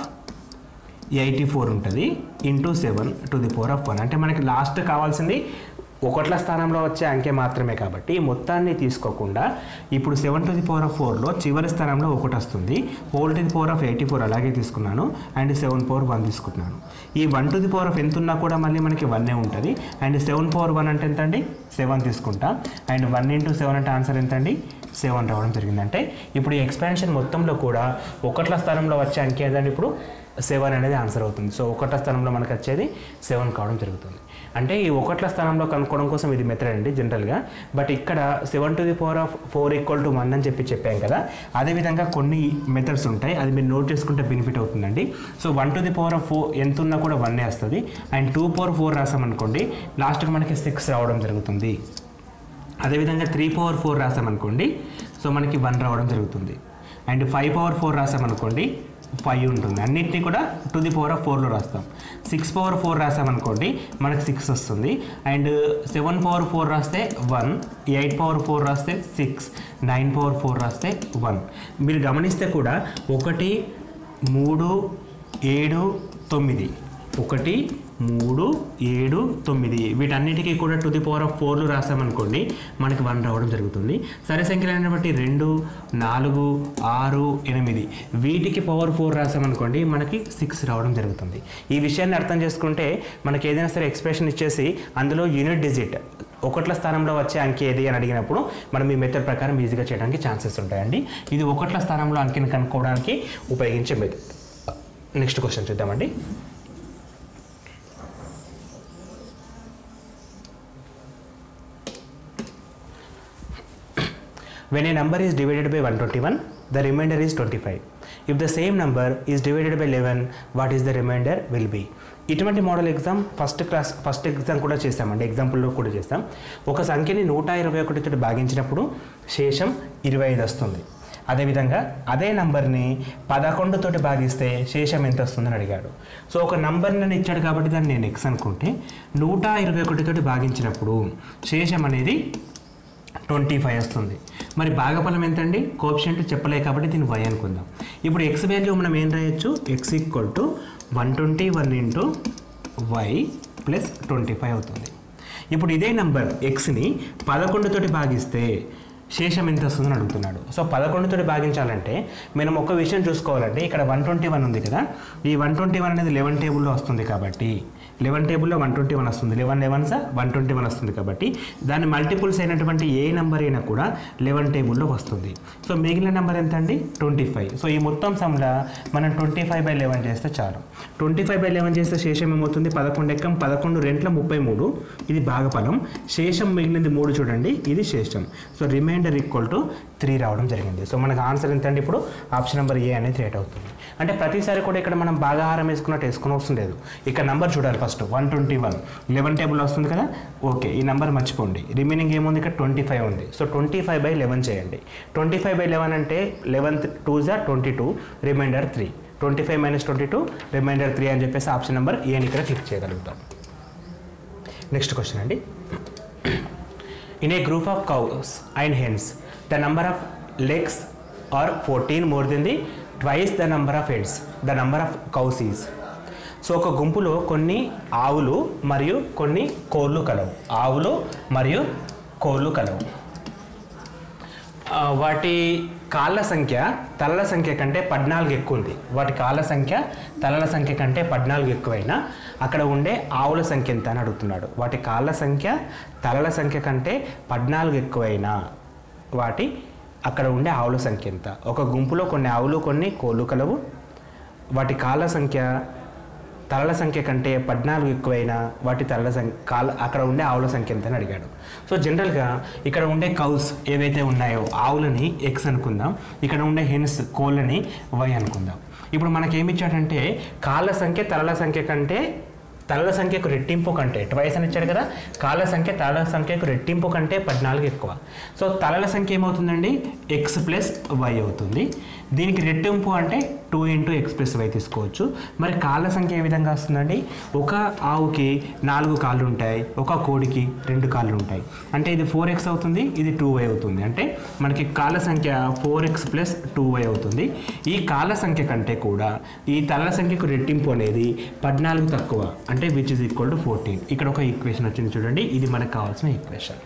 eighty four ఉంటుంది into seven to the power of one అంటే మనకి లాస్ట్ కావాల్సింది ఒకట్ల స్థానంలో వచ్చే అంకె మాత్రమే కాబట్టి ఈ మొత్తాన్ని తీసుకోకుండా ఇప్పుడు seven to the power of ఫోర్లో చివరి స్థానంలో ఒకటి వస్తుంది whole to the power of eighty four అలాగే తీసుకున్నాను అండ్ సెవెన్ పవర్ వన్ తీసుకుంటున్నాను ఈ one to the power of ఎంత ఉన్నా కూడా మళ్ళీ మనకి వన్నే ఉంటుంది అండ్ సెవెన్ పవర్ వన్ అంటే ఎంత అండి సెవెన్ తీసుకుంటా అండ్ వన్ ఇంటూ సెవెన్ అంటే ఆన్సర్ ఎంత అండి సెవెన్ రావడం జరిగింది అంటే ఇప్పుడు ఈ ఎక్స్పాన్షన్ మొత్తంలో కూడా ఒకట్ల స్థానంలో వచ్చే అంకె ఏదండి ఇప్పుడు సెవెన్ అనేది ఆన్సర్ అవుతుంది సో ఒకట్ల స్థానంలో మనకు వచ్చేది సెవెన్ కావడం జరుగుతుంది అంటే ఈ ఒకట్ల స్థానంలో కనుక్కోవడం కోసం ఇది మెథడ్ అండి జనరల్గా బట్ ఇక్కడ seven to the power of four equal to one అని చెప్పి చెప్పాం కదా అదేవిధంగా కొన్ని మెథడ్స్ ఉంటాయి అది మీరు నోట్ చేసుకుంటే బెనిఫిట్ అవుతుందండి so one to the power of four ఎంత ఉన్నా కూడా వన్నే వస్తుంది అండ్ టూ పవర్ ఫోర్ రాసామనుకోండి లాస్ట్కి మనకి సిక్స్ రావడం జరుగుతుంది అదేవిధంగా త్రీ పవర్ ఫోర్ రాసామనుకోండి సో మనకి వన్ రావడం జరుగుతుంది అండ్ ఫైవ్ పవర్ ఫోర్ రాసామనుకోండి ఫైవ్ ఉంటుంది అన్నిటినీ కూడా టు ది పవర్ ఆఫ్ ఫోర్లో రాస్తాం సిక్స్ పవర్ ఫోర్ రాసామనుకోండి మనకి సిక్స్ వస్తుంది అండ్ సెవెన్ పవర్ ఫోర్ రాస్తే వన్ ఎయిట్ పవర్ ఫోర్ రాస్తే సిక్స్ నైన్ పవర్ ఫోర్ రాస్తే వన్ మీరు గమనిస్తే కూడా ఒకటి మూడు ఏడు తొమ్మిది ఒకటి మూడు ఏడు తొమ్మిది వీటన్నిటికీ కూడా టు ది పవర్ ఆఫ్ ఫోర్లు రాసామనుకోండి మనకి వన్ రావడం జరుగుతుంది సరే సంఖ్యలను బట్టి రెండు నాలుగు ఆరు ఎనిమిది వీటికి పవర్ ఫోర్ రాసామనుకోండి మనకి సిక్స్ రావడం జరుగుతుంది ఈ విషయాన్ని అర్థం చేసుకుంటే మనకి ఏదైనా సరే ఎక్స్ప్రెషన్ ఇచ్చేసి అందులో యూనిట్ డిజిట్ ఒకట్ల స్థానంలో వచ్చే అంకె ఏది అని అడిగినప్పుడు మనం ఈ మెథడ్ ప్రకారం ఈజీగా చేయడానికి ఛాన్సెస్ ఉంటాయండి ఇది ఒకట్ల స్థానంలో అంకెని కనుక్కోవడానికి ఉపయోగించే మెథడ్ నెక్స్ట్ క్వశ్చన్ చూద్దామండి when a number is divided by one twenty one the remainder is twenty five if the same number is divided by eleven what is the remainder will be ఇటువంటి model exam first class first exam కూడా చేస్తామండి ఎగ్జాంపుల్లో కూడా చేస్తాం ఒక సంఖ్యని నూట ఇరవై ఒకటితో భాగించినప్పుడు శేషం ఇరవై ఐదు వస్తుంది అదేవిధంగా అదే నంబర్ని పదకొండుతోటి భాగిస్తే శేషం ఎంత వస్తుందని అడిగాడు సో ఒక నంబర్ని నేను ఇచ్చాడు కాబట్టి దాన్ని నేను ఎక్స్ అనుకుంటే నూట ఇరవై ఒకటితోటి భాగించినప్పుడు శేషం అనేది ట్వంటీ ఫైవ్ వస్తుంది మరి భాగఫలం ఎంతండి కోప్షెంట్ చెప్పలే కాబట్టి దీన్ని వై అనుకుందాం ఇప్పుడు ఎక్స్ వాల్యూ మనం ఏం రాయొచ్చు X equal to one twenty one into Y plus twenty five అవుతుంది ఇప్పుడు ఇదే నంబర్ ఎక్స్ని పదకొండుతోటి భాగిస్తే శేషం ఎంత వస్తుందని అడుగుతున్నాడు సో పదకొండుతోటి భాగించాలంటే మనం ఒక విషయం చూసుకోవాలంటే ఇక్కడ వన్ ట్వంటీ వన్ ఉంది కదా ఈ వన్ ట్వంటీ వన్ అనేది లెవెన్ టేబుల్లో వస్తుంది కాబట్టి లెవెన్ టేబుల్లో వన్ ట్వంటీ వన్ వస్తుంది eleven elevens one twenty one వస్తుంది కాబట్టి దాని మల్టిపుల్స్ అయినటువంటి ఏ నెంబర్ అయినా కూడా లెవెన్ టేబుల్లో వస్తుంది సో మిగిలిన నెంబర్ ఎంత అండి ట్వంటీ ఫైవ్ సో ఈ మొత్తం సమ్లా మనం ట్వంటీ ఫైవ్ బై లెవెన్ చేస్తే చాలు ట్వంటీ ఫైవ్ బై లెవెన్ చేస్తే శేషం ఏమవుతుంది పదకొండు ఎక్కం పదకొండు రెంట్ల ముప్పై మూడు ఇది భాగఫలం శేషం మిగిలినది మూడు చూడండి ఇది శేషం so remainder equal to three రావడం జరిగింది సో మనకు ఆన్సర్ ఎంత అండి ఇప్పుడు ఆప్షన్ నెంబర్ ఏ అనేది రేట్ అవుతుంది అంటే ప్రతిసారి కూడా ఇక్కడ మనం భాగాహారం వేసుకున్నట్టు వేసుకుని అవసరం లేదు ఇక్కడ నంబర్ చూడాలి first one twenty one eleven table వస్తుంది కదా ఓకే ఈ నెంబర్ మర్చిపోండి రిమైనింగ్ ఏముంది ఇక్కడ ట్వంటీ ఫైవ్ ఉంది so twenty five by eleven చేయండి ట్వంటీ ఫైవ్ బై లెవెన్ అంటే లెవెన్ టూ జా twenty two remainder three twenty five minus twenty two remainder three అని చెప్పేసి ఆప్షన్ నెంబర్ ఏని ఇక్కడ క్లిక్ చేయగలుగుతాం నెక్స్ట్ క్వశ్చన్ అండి In a group of cows and hens, the number of legs are 14 more than the twice the number of heads. The number of cows is. So ఒక గుంపులో కొన్ని ఆవులు మరియు కొన్ని కోళ్ళు కలవు ఆవులు మరియు కోళ్ళు కలవు ఆ, వాటి కాళ్ళ సంఖ్య తలల సంఖ్య కంటే పద్నాలుగు ఎక్కువ ఉంది వాటి కాళ్ళ సంఖ్య తలల సంఖ్య కంటే పద్నాలుగు ఎక్కువైనా అక్కడ ఉండే ఆవుల సంఖ్య ఎంత అని అడుగుతున్నాడు వాటి కాళ్ళ సంఖ్య తలల సంఖ్య కంటే పద్నాలుగు ఎక్కువైనా వాటి అక్కడ ఉండే ఆవుల సంఖ్య ఎంత ఒక గుంపులో కొన్ని ఆవులు కొన్ని కోళ్ళు కలవు వాటి కాళ్ళ సంఖ్య తలల సంఖ్య కంటే పద్నాలుగు ఎక్కువైనా వాటి తలల సంఖ్య కాళ్ళ అక్కడ ఉండే ఆవుల సంఖ్య ఎంత అని అడిగాడు సో జనరల్గా ఇక్కడ ఉండే కౌస్ ఏవైతే ఉన్నాయో ఆవులని ఎక్స్ అనుకుందాం ఇక్కడ ఉండే హెన్స్ కోళ్ళని వై అనుకుందాం ఇప్పుడు మనకి ఏమి ఇచ్చాడంటే కాళ్ళ సంఖ్య తలల సంఖ్య కంటే తలల సంఖ్యకు రెట్టింపు కంటే ట్వైస్ అని ఇచ్చాడు కదా కాళ్ళ సంఖ్య తలల సంఖ్యకు రెట్టింపు కంటే పద్నాలుగు ఎక్కువ సో తలల సంఖ్య ఏమవుతుందండి ఎక్స్ ప్లస్ వై అవుతుంది దీనికి రెట్టింపు అంటే two into X plus Y తీసుకోవచ్చు మరి కాళ్ళ సంఖ్య ఏ విధంగా వస్తుందండి ఒక ఆవుకి నాలుగు కాళ్ళు ఉంటాయి ఒక కోడికి రెండు కాళ్ళు ఉంటాయి అంటే ఇది ఫోర్ ఎక్స్ అవుతుంది ఇది టూ వై అవుతుంది అంటే మనకి కాళ్ళ సంఖ్య four X plus two Y అవుతుంది ఈ కాళ్ళ సంఖ్య కంటే కూడా ఈ తలల సంఖ్యకు రెట్టింపు అనేది పద్నాలుగు తక్కువ అంటే which is equal to fourteen ఇక్కడ ఒక ఈక్వేషన్ వచ్చింది చూడండి ఇది మనకు కావాల్సిన ఈక్వేషన్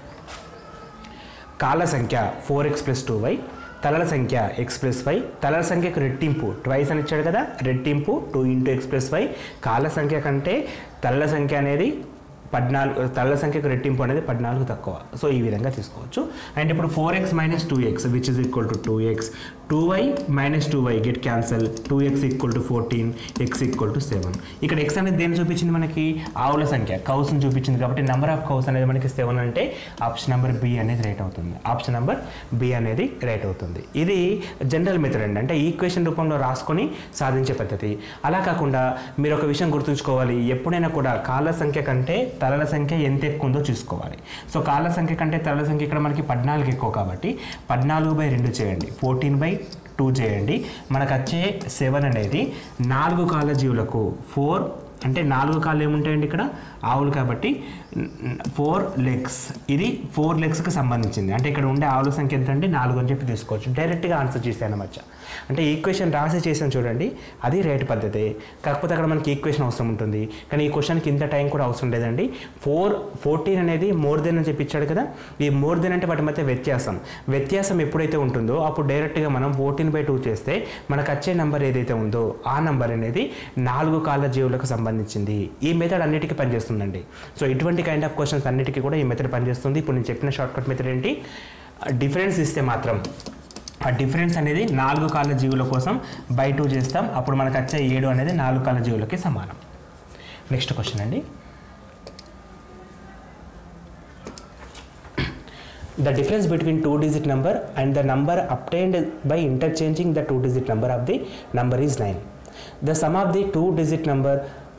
కాళ్ళ సంఖ్య four X plus two Y తలల సంఖ్య ఎక్స్ ప్లస్ వై తలల సంఖ్యకు రెట్టింపు ట్వైస్ అని ఇచ్చాడు కదా రెట్టింపు two into X plus Y కాళ్ళ సంఖ్య కంటే తలల సంఖ్య అనేది పద్నాలుగు తలల సంఖ్యకు రెట్టింపు అనేది పద్నాలుగు తక్కువ సో ఈ విధంగా తీసుకోవచ్చు అండ్ ఇప్పుడు four X minus two X which is equal to two X two Y minus two Y get cancel two X equal to fourteen X equal to seven ఇక్కడ ఎక్స్ అనేది దేన్ని చూపించింది మనకి ఆవుల సంఖ్య కౌస్ని చూపించింది కాబట్టి నెంబర్ ఆఫ్ కౌస్ అనేది మనకి సెవెన్ అంటే ఆప్షన్ నెంబర్ బి అనేది రైట్ అవుతుంది ఆప్షన్ నెంబర్ బి అనేది రైట్ అవుతుంది ఇది జనరల్ మెథడ్ అండి అంటే ఈక్వేషన్ రూపంలో రాసుకొని సాధించే పద్ధతి అలా కాకుండా మీరు ఒక విషయం గుర్తుంచుకోవాలి ఎప్పుడైనా కూడా కాళ్ళ సంఖ్య కంటే తలల సంఖ్య ఎంత ఎక్కువ ఉందో చూసుకోవాలి సో కాళ్ళ సంఖ్య కంటే తలల సంఖ్య ఇక్కడ మనకి పద్నాలుగు ఎక్కువ కాబట్టి పద్నాలుగు బై రెండు చేయండి ఫోర్టీన్ బై టూ చేయండి మనకు వచ్చే సెవెన్ అనేది నాలుగు కాళ్ళ జీవులకు ఫోర్ అంటే నాలుగు కాళ్ళు ఏముంటాయండి ఇక్కడ ఆవులు కాబట్టి ఫోర్ లెగ్స్ ఇది ఫోర్ లెగ్స్కి సంబంధించింది అంటే ఇక్కడ ఉండే ఆవుల సంఖ్య ఎంత అంటే నాలుగు అని చెప్పి తీసుకోవచ్చు డైరెక్ట్గా ఆన్సర్ చేశాను మధ్య అంటే ఈక్వేషన్ రాసి చేసాను చూడండి అది రైట్ పద్ధతి కాకపోతే అక్కడ మనకి ఈక్వేషన్ అవసరం ఉంటుంది కానీ ఈ క్వశ్చన్కి ఇంత టైం కూడా అవసరం లేదండి ఫోర్ ఫోర్టీన్ అనేది మోర్ దెన్ అని చెప్పి ఇచ్చాడు కదా ఈ మోర్ దెన్ అంటే వాటి మధ్య వ్యత్యాసం వ్యత్యాసం ఎప్పుడైతే ఉంటుందో అప్పుడు డైరెక్ట్గా మనం ఫోర్టీన్ బై టూ చేస్తే మనకు వచ్చే నెంబర్ ఏదైతే ఉందో ఆ నెంబర్ అనేది నాలుగు కాళ్ళ జీవులకు సంబంధించింది ఈ మెథడ్ అన్నిటికీ పనిచేస్తుందండి సో ఇటువంటి కైండ్ ఆఫ్ క్వశ్చన్స్ అన్నిటికీ కూడా ఈ మెథడ్ పనిచేస్తుంది ఇప్పుడు నేను చెప్పిన షార్ట్ కట్ మెథడ్ ఏంటి డిఫరెన్స్ ఇస్తే మాత్రం ఆ డిఫరెన్స్ అనేది నాలుగు కాళ్ళ జీవుల కోసం బై టూ చేస్తాం అప్పుడు మనకు వచ్చే ఏడు అనేది నాలుగు కాళ్ళ జీవులకి సమానం నెక్స్ట్ క్వశ్చన్ అండి the difference between two digit number and the number obtained by interchanging the two digit number of the number is 9 the sum of the two digit number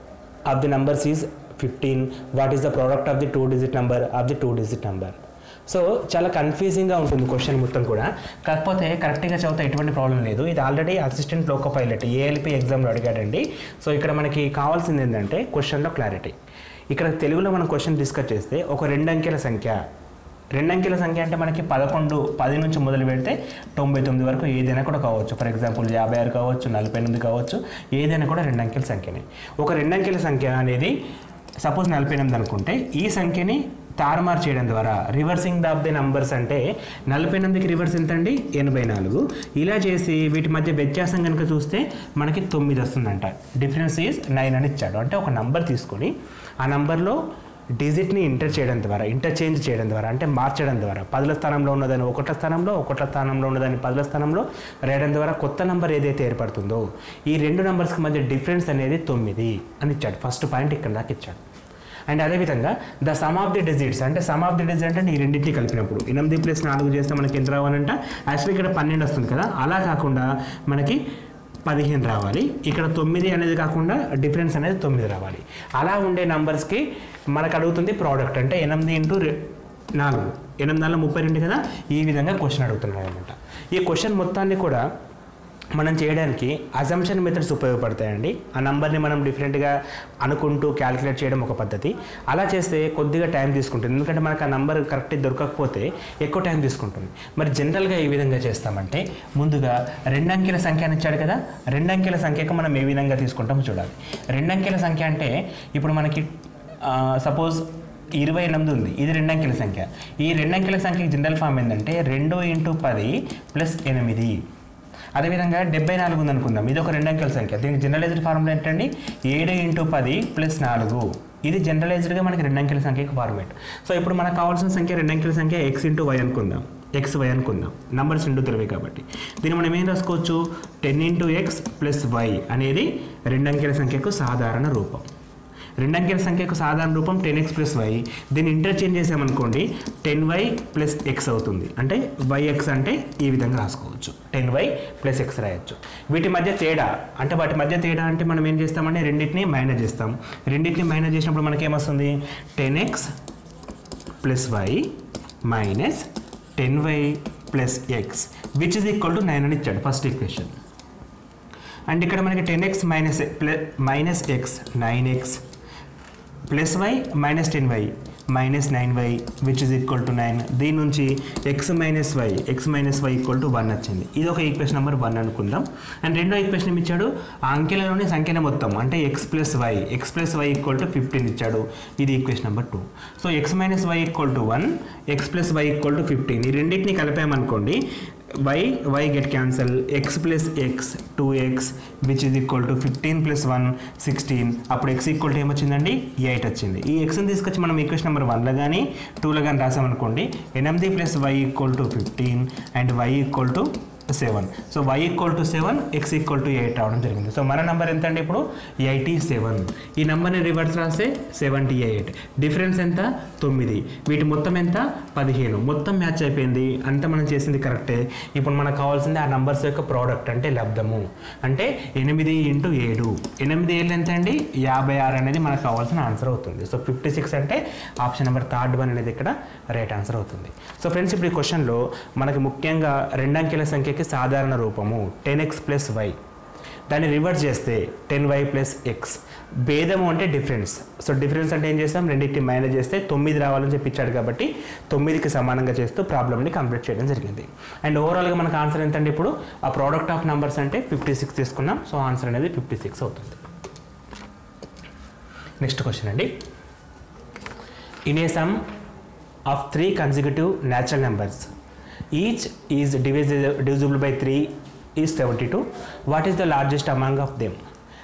of the numbers is 15 what is the product of the two digit number of the two digit number so చాలా కన్ఫ్యూజింగ్గా ఉంటుంది question మొత్తం కూడా కాకపోతే కరెక్ట్గా చదివితే ఎటువంటి problem లేదు ఇది already assistant loco pilot ALP ఎగ్జామ్లో అడిగాడండి సో ఇక్కడ మనకి కావాల్సింది ఏంటంటే క్వశ్చన్లో క్లారిటీ ఇక్కడ తెలుగులో మనం క్వశ్చన్ డిస్కస్ చేస్తే ఒక రెండు అంకెల సంఖ్య రెండు అంకెల సంఖ్య అంటే మనకి పదకొండు పది నుంచి మొదలు పెడితే తొంభై తొమ్మిది వరకు ఏదైనా కూడా కావచ్చు ఫర్ ఎగ్జాంపుల్ యాభై ఆరు కావచ్చు నలభై ఎనిమిది కావచ్చు ఏదైనా కూడా రెండు అంకెల సంఖ్యనే ఒక రెండు అంకెల సంఖ్య అనేది సపోజ్ నలభై ఎనిమిది అనుకుంటే ఈ సంఖ్యని తారుమారు చేయడం ద్వారా reversing the of the numbers అంటే నలభై ఎనిమిదికి రివర్స్ ఎంత అండి ఎనభై నాలుగు ఇలా చేసి వీటి మధ్య వ్యత్యాసం కనుక చూస్తే మనకి తొమ్మిది వస్తుందంట డిఫరెన్స్ ఈజ్ నైన్ అని ఇచ్చాడు అంటే ఒక నంబర్ తీసుకొని ఆ నంబర్లో డిజిట్ని ఇంటర్ చేయడం ద్వారా ఇంటర్చేంజ్ చేయడం ద్వారా అంటే మార్చడం ద్వారా పదుల స్థానంలో ఉన్నదాన్ని ఒకట స్థానంలో ఒకట స్థానంలో ఉన్నదాన్ని పదుల స్థానంలో రాయడం ద్వారా కొత్త నంబర్ ఏదైతే ఏర్పడుతుందో ఈ రెండు నంబర్స్కి మధ్య డిఫరెన్స్ అనేది తొమ్మిది అని ఇచ్చాడు ఫస్ట్ పాయింట్ ఇక్కడ దాకా ఇచ్చాడు అండ్ అదేవిధంగా the sum of the digits అంటే సమ్ ఆఫ్ ది డిజిట్ అంటే ఈ రెండింటిని కలిపినప్పుడు ఎనిమిది ప్లస్ నాలుగు చేస్తే మనకి ఎంత రావాలంట యాక్చువల్లీ ఇక్కడ పన్నెండు వస్తుంది కదా అలా కాకుండా మనకి పదిహేను రావాలి ఇక్కడ తొమ్మిది అనేది కాకుండా డిఫరెన్స్ అనేది తొమ్మిది రావాలి అలా ఉండే నంబర్స్కి మనకు అడుగుతుంది ప్రోడక్ట్ అంటే ఎనిమిది ఇంటూ నాలుగు ఎనిమిది నాలుగు ముప్పై రెండు కదా ఈ విధంగా క్వశ్చన్ అడుగుతున్నాడు అనమాట ఈ క్వశ్చన్ మొత్తాన్ని కూడా మనం చేయడానికి అజంప్షన్ మెథడ్స్ ఉపయోగపడతాయండి ఆ నంబర్ని మనం డిఫరెంట్గా అనుకుంటూ క్యాలిక్యులేట్ చేయడం ఒక పద్ధతి అలా చేస్తే కొద్దిగా టైం తీసుకుంటుంది ఎందుకంటే మనకు ఆ నంబర్ కరెక్ట్ దొరకకపోతే ఎక్కువ టైం తీసుకుంటుంది మరి జనరల్గా ఏ విధంగా చేస్తామంటే ముందుగా రెండు అంకెల సంఖ్య అని ఇచ్చాడు కదా రెండు అంకెల సంఖ్యకు మనం ఏ విధంగా తీసుకుంటామో చూడాలి రెండు అంకెల సంఖ్య అంటే ఇప్పుడు మనకి సపోజ్ ఇరవై ఎనిమిది ఉంది ఇది రెండు అంకెల సంఖ్య ఈ రెండు అంకెల సంఖ్యకి జనరల్ ఫామ్ ఏంటంటే రెండు ఇంటూ పది ప్లస్ ఎనిమిది అదేవిధంగా డెబ్బై నాలుగు ఉంది అనుకుందాం ఇది ఒక రెండు అంకెల సంఖ్య దీనికి జనరలైజ్డ్ ఫార్ములా ఏంటండి ఏడు ఇంటూ పది ప్లస్ నాలుగు ఇది జనరలైజ్డ్గా మనకి రెండు అంకెల సంఖ్యకి ఫార్మేట్ సో ఇప్పుడు మనకు కావాల్సిన సంఖ్య రెండు అంకెల సంఖ్య ఎక్స్ ఇంటూ వై అనుకుందాం ఎక్స్ వై అనుకుందాం నంబర్స్ రెండు తెలివే కాబట్టి దీన్ని మనం ఏం రాసుకోవచ్చు ten into X plus Y అనేది రెండు అంకెల సంఖ్యకు సాధారణ రూపం రెండు అంకెల సంఖ్యకు సాధారణ రూపం టెన్ ఎక్స్ ప్లస్ వై దీన్ని ఇంటర్చేంజ్ చేసామనుకోండి టెన్ వై ప్లస్ ఎక్స్ అవుతుంది అంటే వై ఎక్స్ అంటే ఈ విధంగా రాసుకోవచ్చు టెన్ వై ప్లస్ ఎక్స్ రాయొచ్చు వీటి మధ్య తేడా అంటే వాటి మధ్య తేడా అంటే మనం ఏం చేస్తామంటే రెండింటిని మైనస్ చేస్తాం రెండింటిని మైనస్ చేసినప్పుడు మనకి ఏమొస్తుంది ten X plus Y minus ten why plus X which is equal to nine అని ఇచ్చాడు ఫస్ట్ ఈక్వేషన్ అండ్ ఇక్కడ మనకి ten X minus plus minus X nine X plus Y minus ten Y minus nine Y which is equal to nine దీని నుంచి X minus Y X minus why equal to one వచ్చింది ఇది ఒక equation number one అనుకుందాం and రెండో equation ఏమి ఇచ్చాడు ఆ అంకెలలోని సంఖ్యన మొత్తం అంటే X plus y x plus y equal to fifteen ఇచ్చాడు ఇది equation number two so x minus why equal to one x plus y equal to fifteen ఈ రెండింటిని కలిపామనుకోండి y y get cancel x plus x two X which is equal to fifteen plus one sixteen అప్పుడు x equal to ఏమొచ్చిందండి eight వచ్చింది ఈ ఎక్స్ని తీసుకొచ్చి మనం equation number వన్లో కానీ టూలో కానీ రాసామనుకోండి ఎనిమిది plus y equal to fifteen and y equal to seven so y equal to seven x equal to eight రావడం జరిగింది సో మన నెంబర్ ఎంత అండి ఇప్పుడు ఎయిటీ సెవెన్ ఈ నెంబర్ని రివర్స్ రాస్తే సెవెంటీ ఎయిట్ డిఫరెన్స్ ఎంత తొమ్మిది వీటి మొత్తం ఎంత పదిహేను మొత్తం మ్యాచ్ అయిపోయింది అంతా మనం చేసింది కరెక్టే ఇప్పుడు మనకు కావాల్సింది ఆ నంబర్స్ యొక్క ప్రోడక్ట్ అంటే లబ్ధము అంటే ఎనిమిది ఇంటూ ఏడు ఎనిమిది ఏళ్ళు ఎంత అండి యాభై ఆరు అనేది మనకు కావాల్సిన ఆన్సర్ అవుతుంది సో ఫిఫ్టీ సిక్స్ అంటే ఆప్షన్ నెంబర్ థర్డ్ వన్ అనేది ఇక్కడ రైట్ ఆన్సర్ అవుతుంది సో ఫ్రెండ్స్ ఇప్పుడు ఈ క్వశ్చన్లో మనకి ముఖ్యంగా రెండు అంకెల సంఖ్యకి సాధారణ రూపము టెన్ ఎక్స్ ప్లస్ వై దాన్ని రివర్స్ చేస్తే టెన్ వై ప్లస్ ఎక్స్ భేదము అంటే డిఫరెన్స్ సో డిఫరెన్స్ అంటే ఏం చేస్తాం రెండింటిని మైనస్ చేస్తే తొమ్మిది రావాలని చెప్పి ఇచ్చాడు కాబట్టి తొమ్మిదికి సమానంగా చేస్తూ ప్రాబ్లమ్ని కంప్లీట్ చేయడం జరిగింది అండ్ ఓవరాల్గా మనకు ఆన్సర్ ఎంతండి ఇప్పుడు ఆ ప్రోడక్ట్ ఆఫ్ నెంబర్స్ అంటే ఫిఫ్టీ సిక్స్ తీసుకున్నాం సో ఆన్సర్ అనేది ఫిఫ్టీ సిక్స్ అవుతుంది నెక్స్ట్ క్వశ్చన్ అండి in a sum of three consecutive natural numbers each is divisible divisible by three is seventy two what is the largest among of them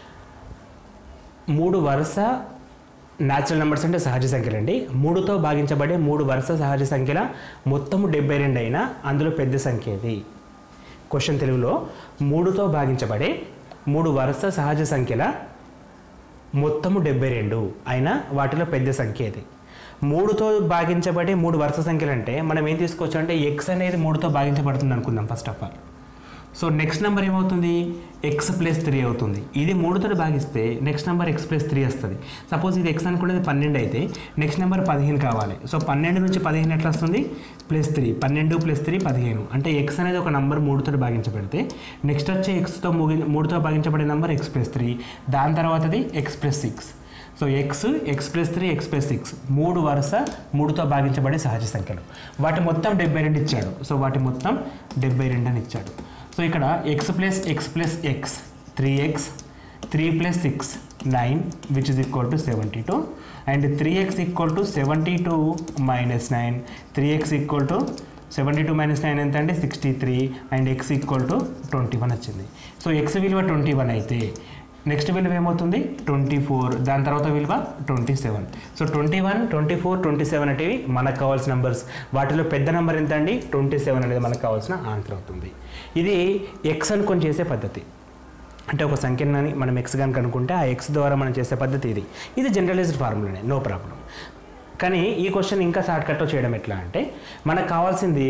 మూడు వరుస natural numbers అంటే సహజ సంఖ్యలు అండి మూడుతో భాగించబడే మూడు వరుస సహజ సంఖ్యల మొత్తము డెబ్బై రెండు అయినా అందులో పెద్ద సంఖ్య ఏది క్వశ్చన్ తెలుగులో మూడుతో భాగించబడే మూడు వరుస సహజ సంఖ్యల మొత్తము డెబ్బై రెండు అయినా వాటిలో పెద్ద సంఖ్య ఏది మూడుతో భాగించబడే మూడు వరుస సంఖ్యలు అంటే మనం ఏం తీసుకోవచ్చు అంటే ఎక్స్ అనేది మూడుతో భాగించబడుతుంది అనుకుందాం first of all so next number ఏమవుతుంది ఎక్స్ ప్లస్ త్రీ అవుతుంది ఇది మూడుతో భాగిస్తే next number X plus three వస్తుంది సపోజ్ ఇది ఎక్స్ అనుకునేది పన్నెండు అయితే నెక్స్ట్ నెంబర్ పదిహేను కావాలి సో పన్నెండు నుంచి పదిహేను ఎట్లా వస్తుంది ప్లస్ త్రీ పన్నెండు ప్లస్ త్రీ పదిహేను అంటే ఎక్స్ అనేది ఒక నంబర్ మూడుతో భాగించబడితే నెక్స్ట్ వచ్చే ఎక్స్తో ముగి మూడుతో భాగించబడే నెంబర్ ఎక్స్ ప్లస్ త్రీ దాని తర్వాతది x plus six so x x plus three x plus six మూడు వరుస మూడుతో భాగించబడే సహజ సంఖ్యలు వాటి మొత్తం డెబ్బై రెండు ఇచ్చాడు సో వాటి మొత్తం డెబ్బై రెండు అని ఇచ్చాడు సో ఇక్కడ X plus x plus x three x three plus six nine which is equal to seventy two and three x equal to seventy two minus nine three x equal to seventy two minus nine ఎంత అంటే sixty three and x equal to twenty one వచ్చింది so x విలువ twenty one అయితే next విలువ ఏమవుతుంది twenty four దాని తర్వాత విలువ twenty seven so twenty one twenty four twenty seven అనేవి మనకు కావాల్సిన నెంబర్స్ వాటిలో పెద్ద నెంబర్ ఎంత అండి ట్వంటీ సెవెన్ అనేది మనకు కావాల్సిన ఆన్సర్ అవుతుంది ఇది ఎక్స్ అనుకొని చేసే పద్ధతి అంటే ఒక సంఖ్యని మనం ఎక్స్ కనుక అనుకుంటే ఆ ఎక్స్ ద్వారా మనం చేసే పద్ధతి ఇది ఇది జనరలైజ్డ్ ఫార్ములానే నో ప్రాబ్లం కానీ ఈ క్వశ్చన్ ఇంకా షార్ట్ కట్లో చేయడం ఎట్లా అంటే మనకు కావాల్సింది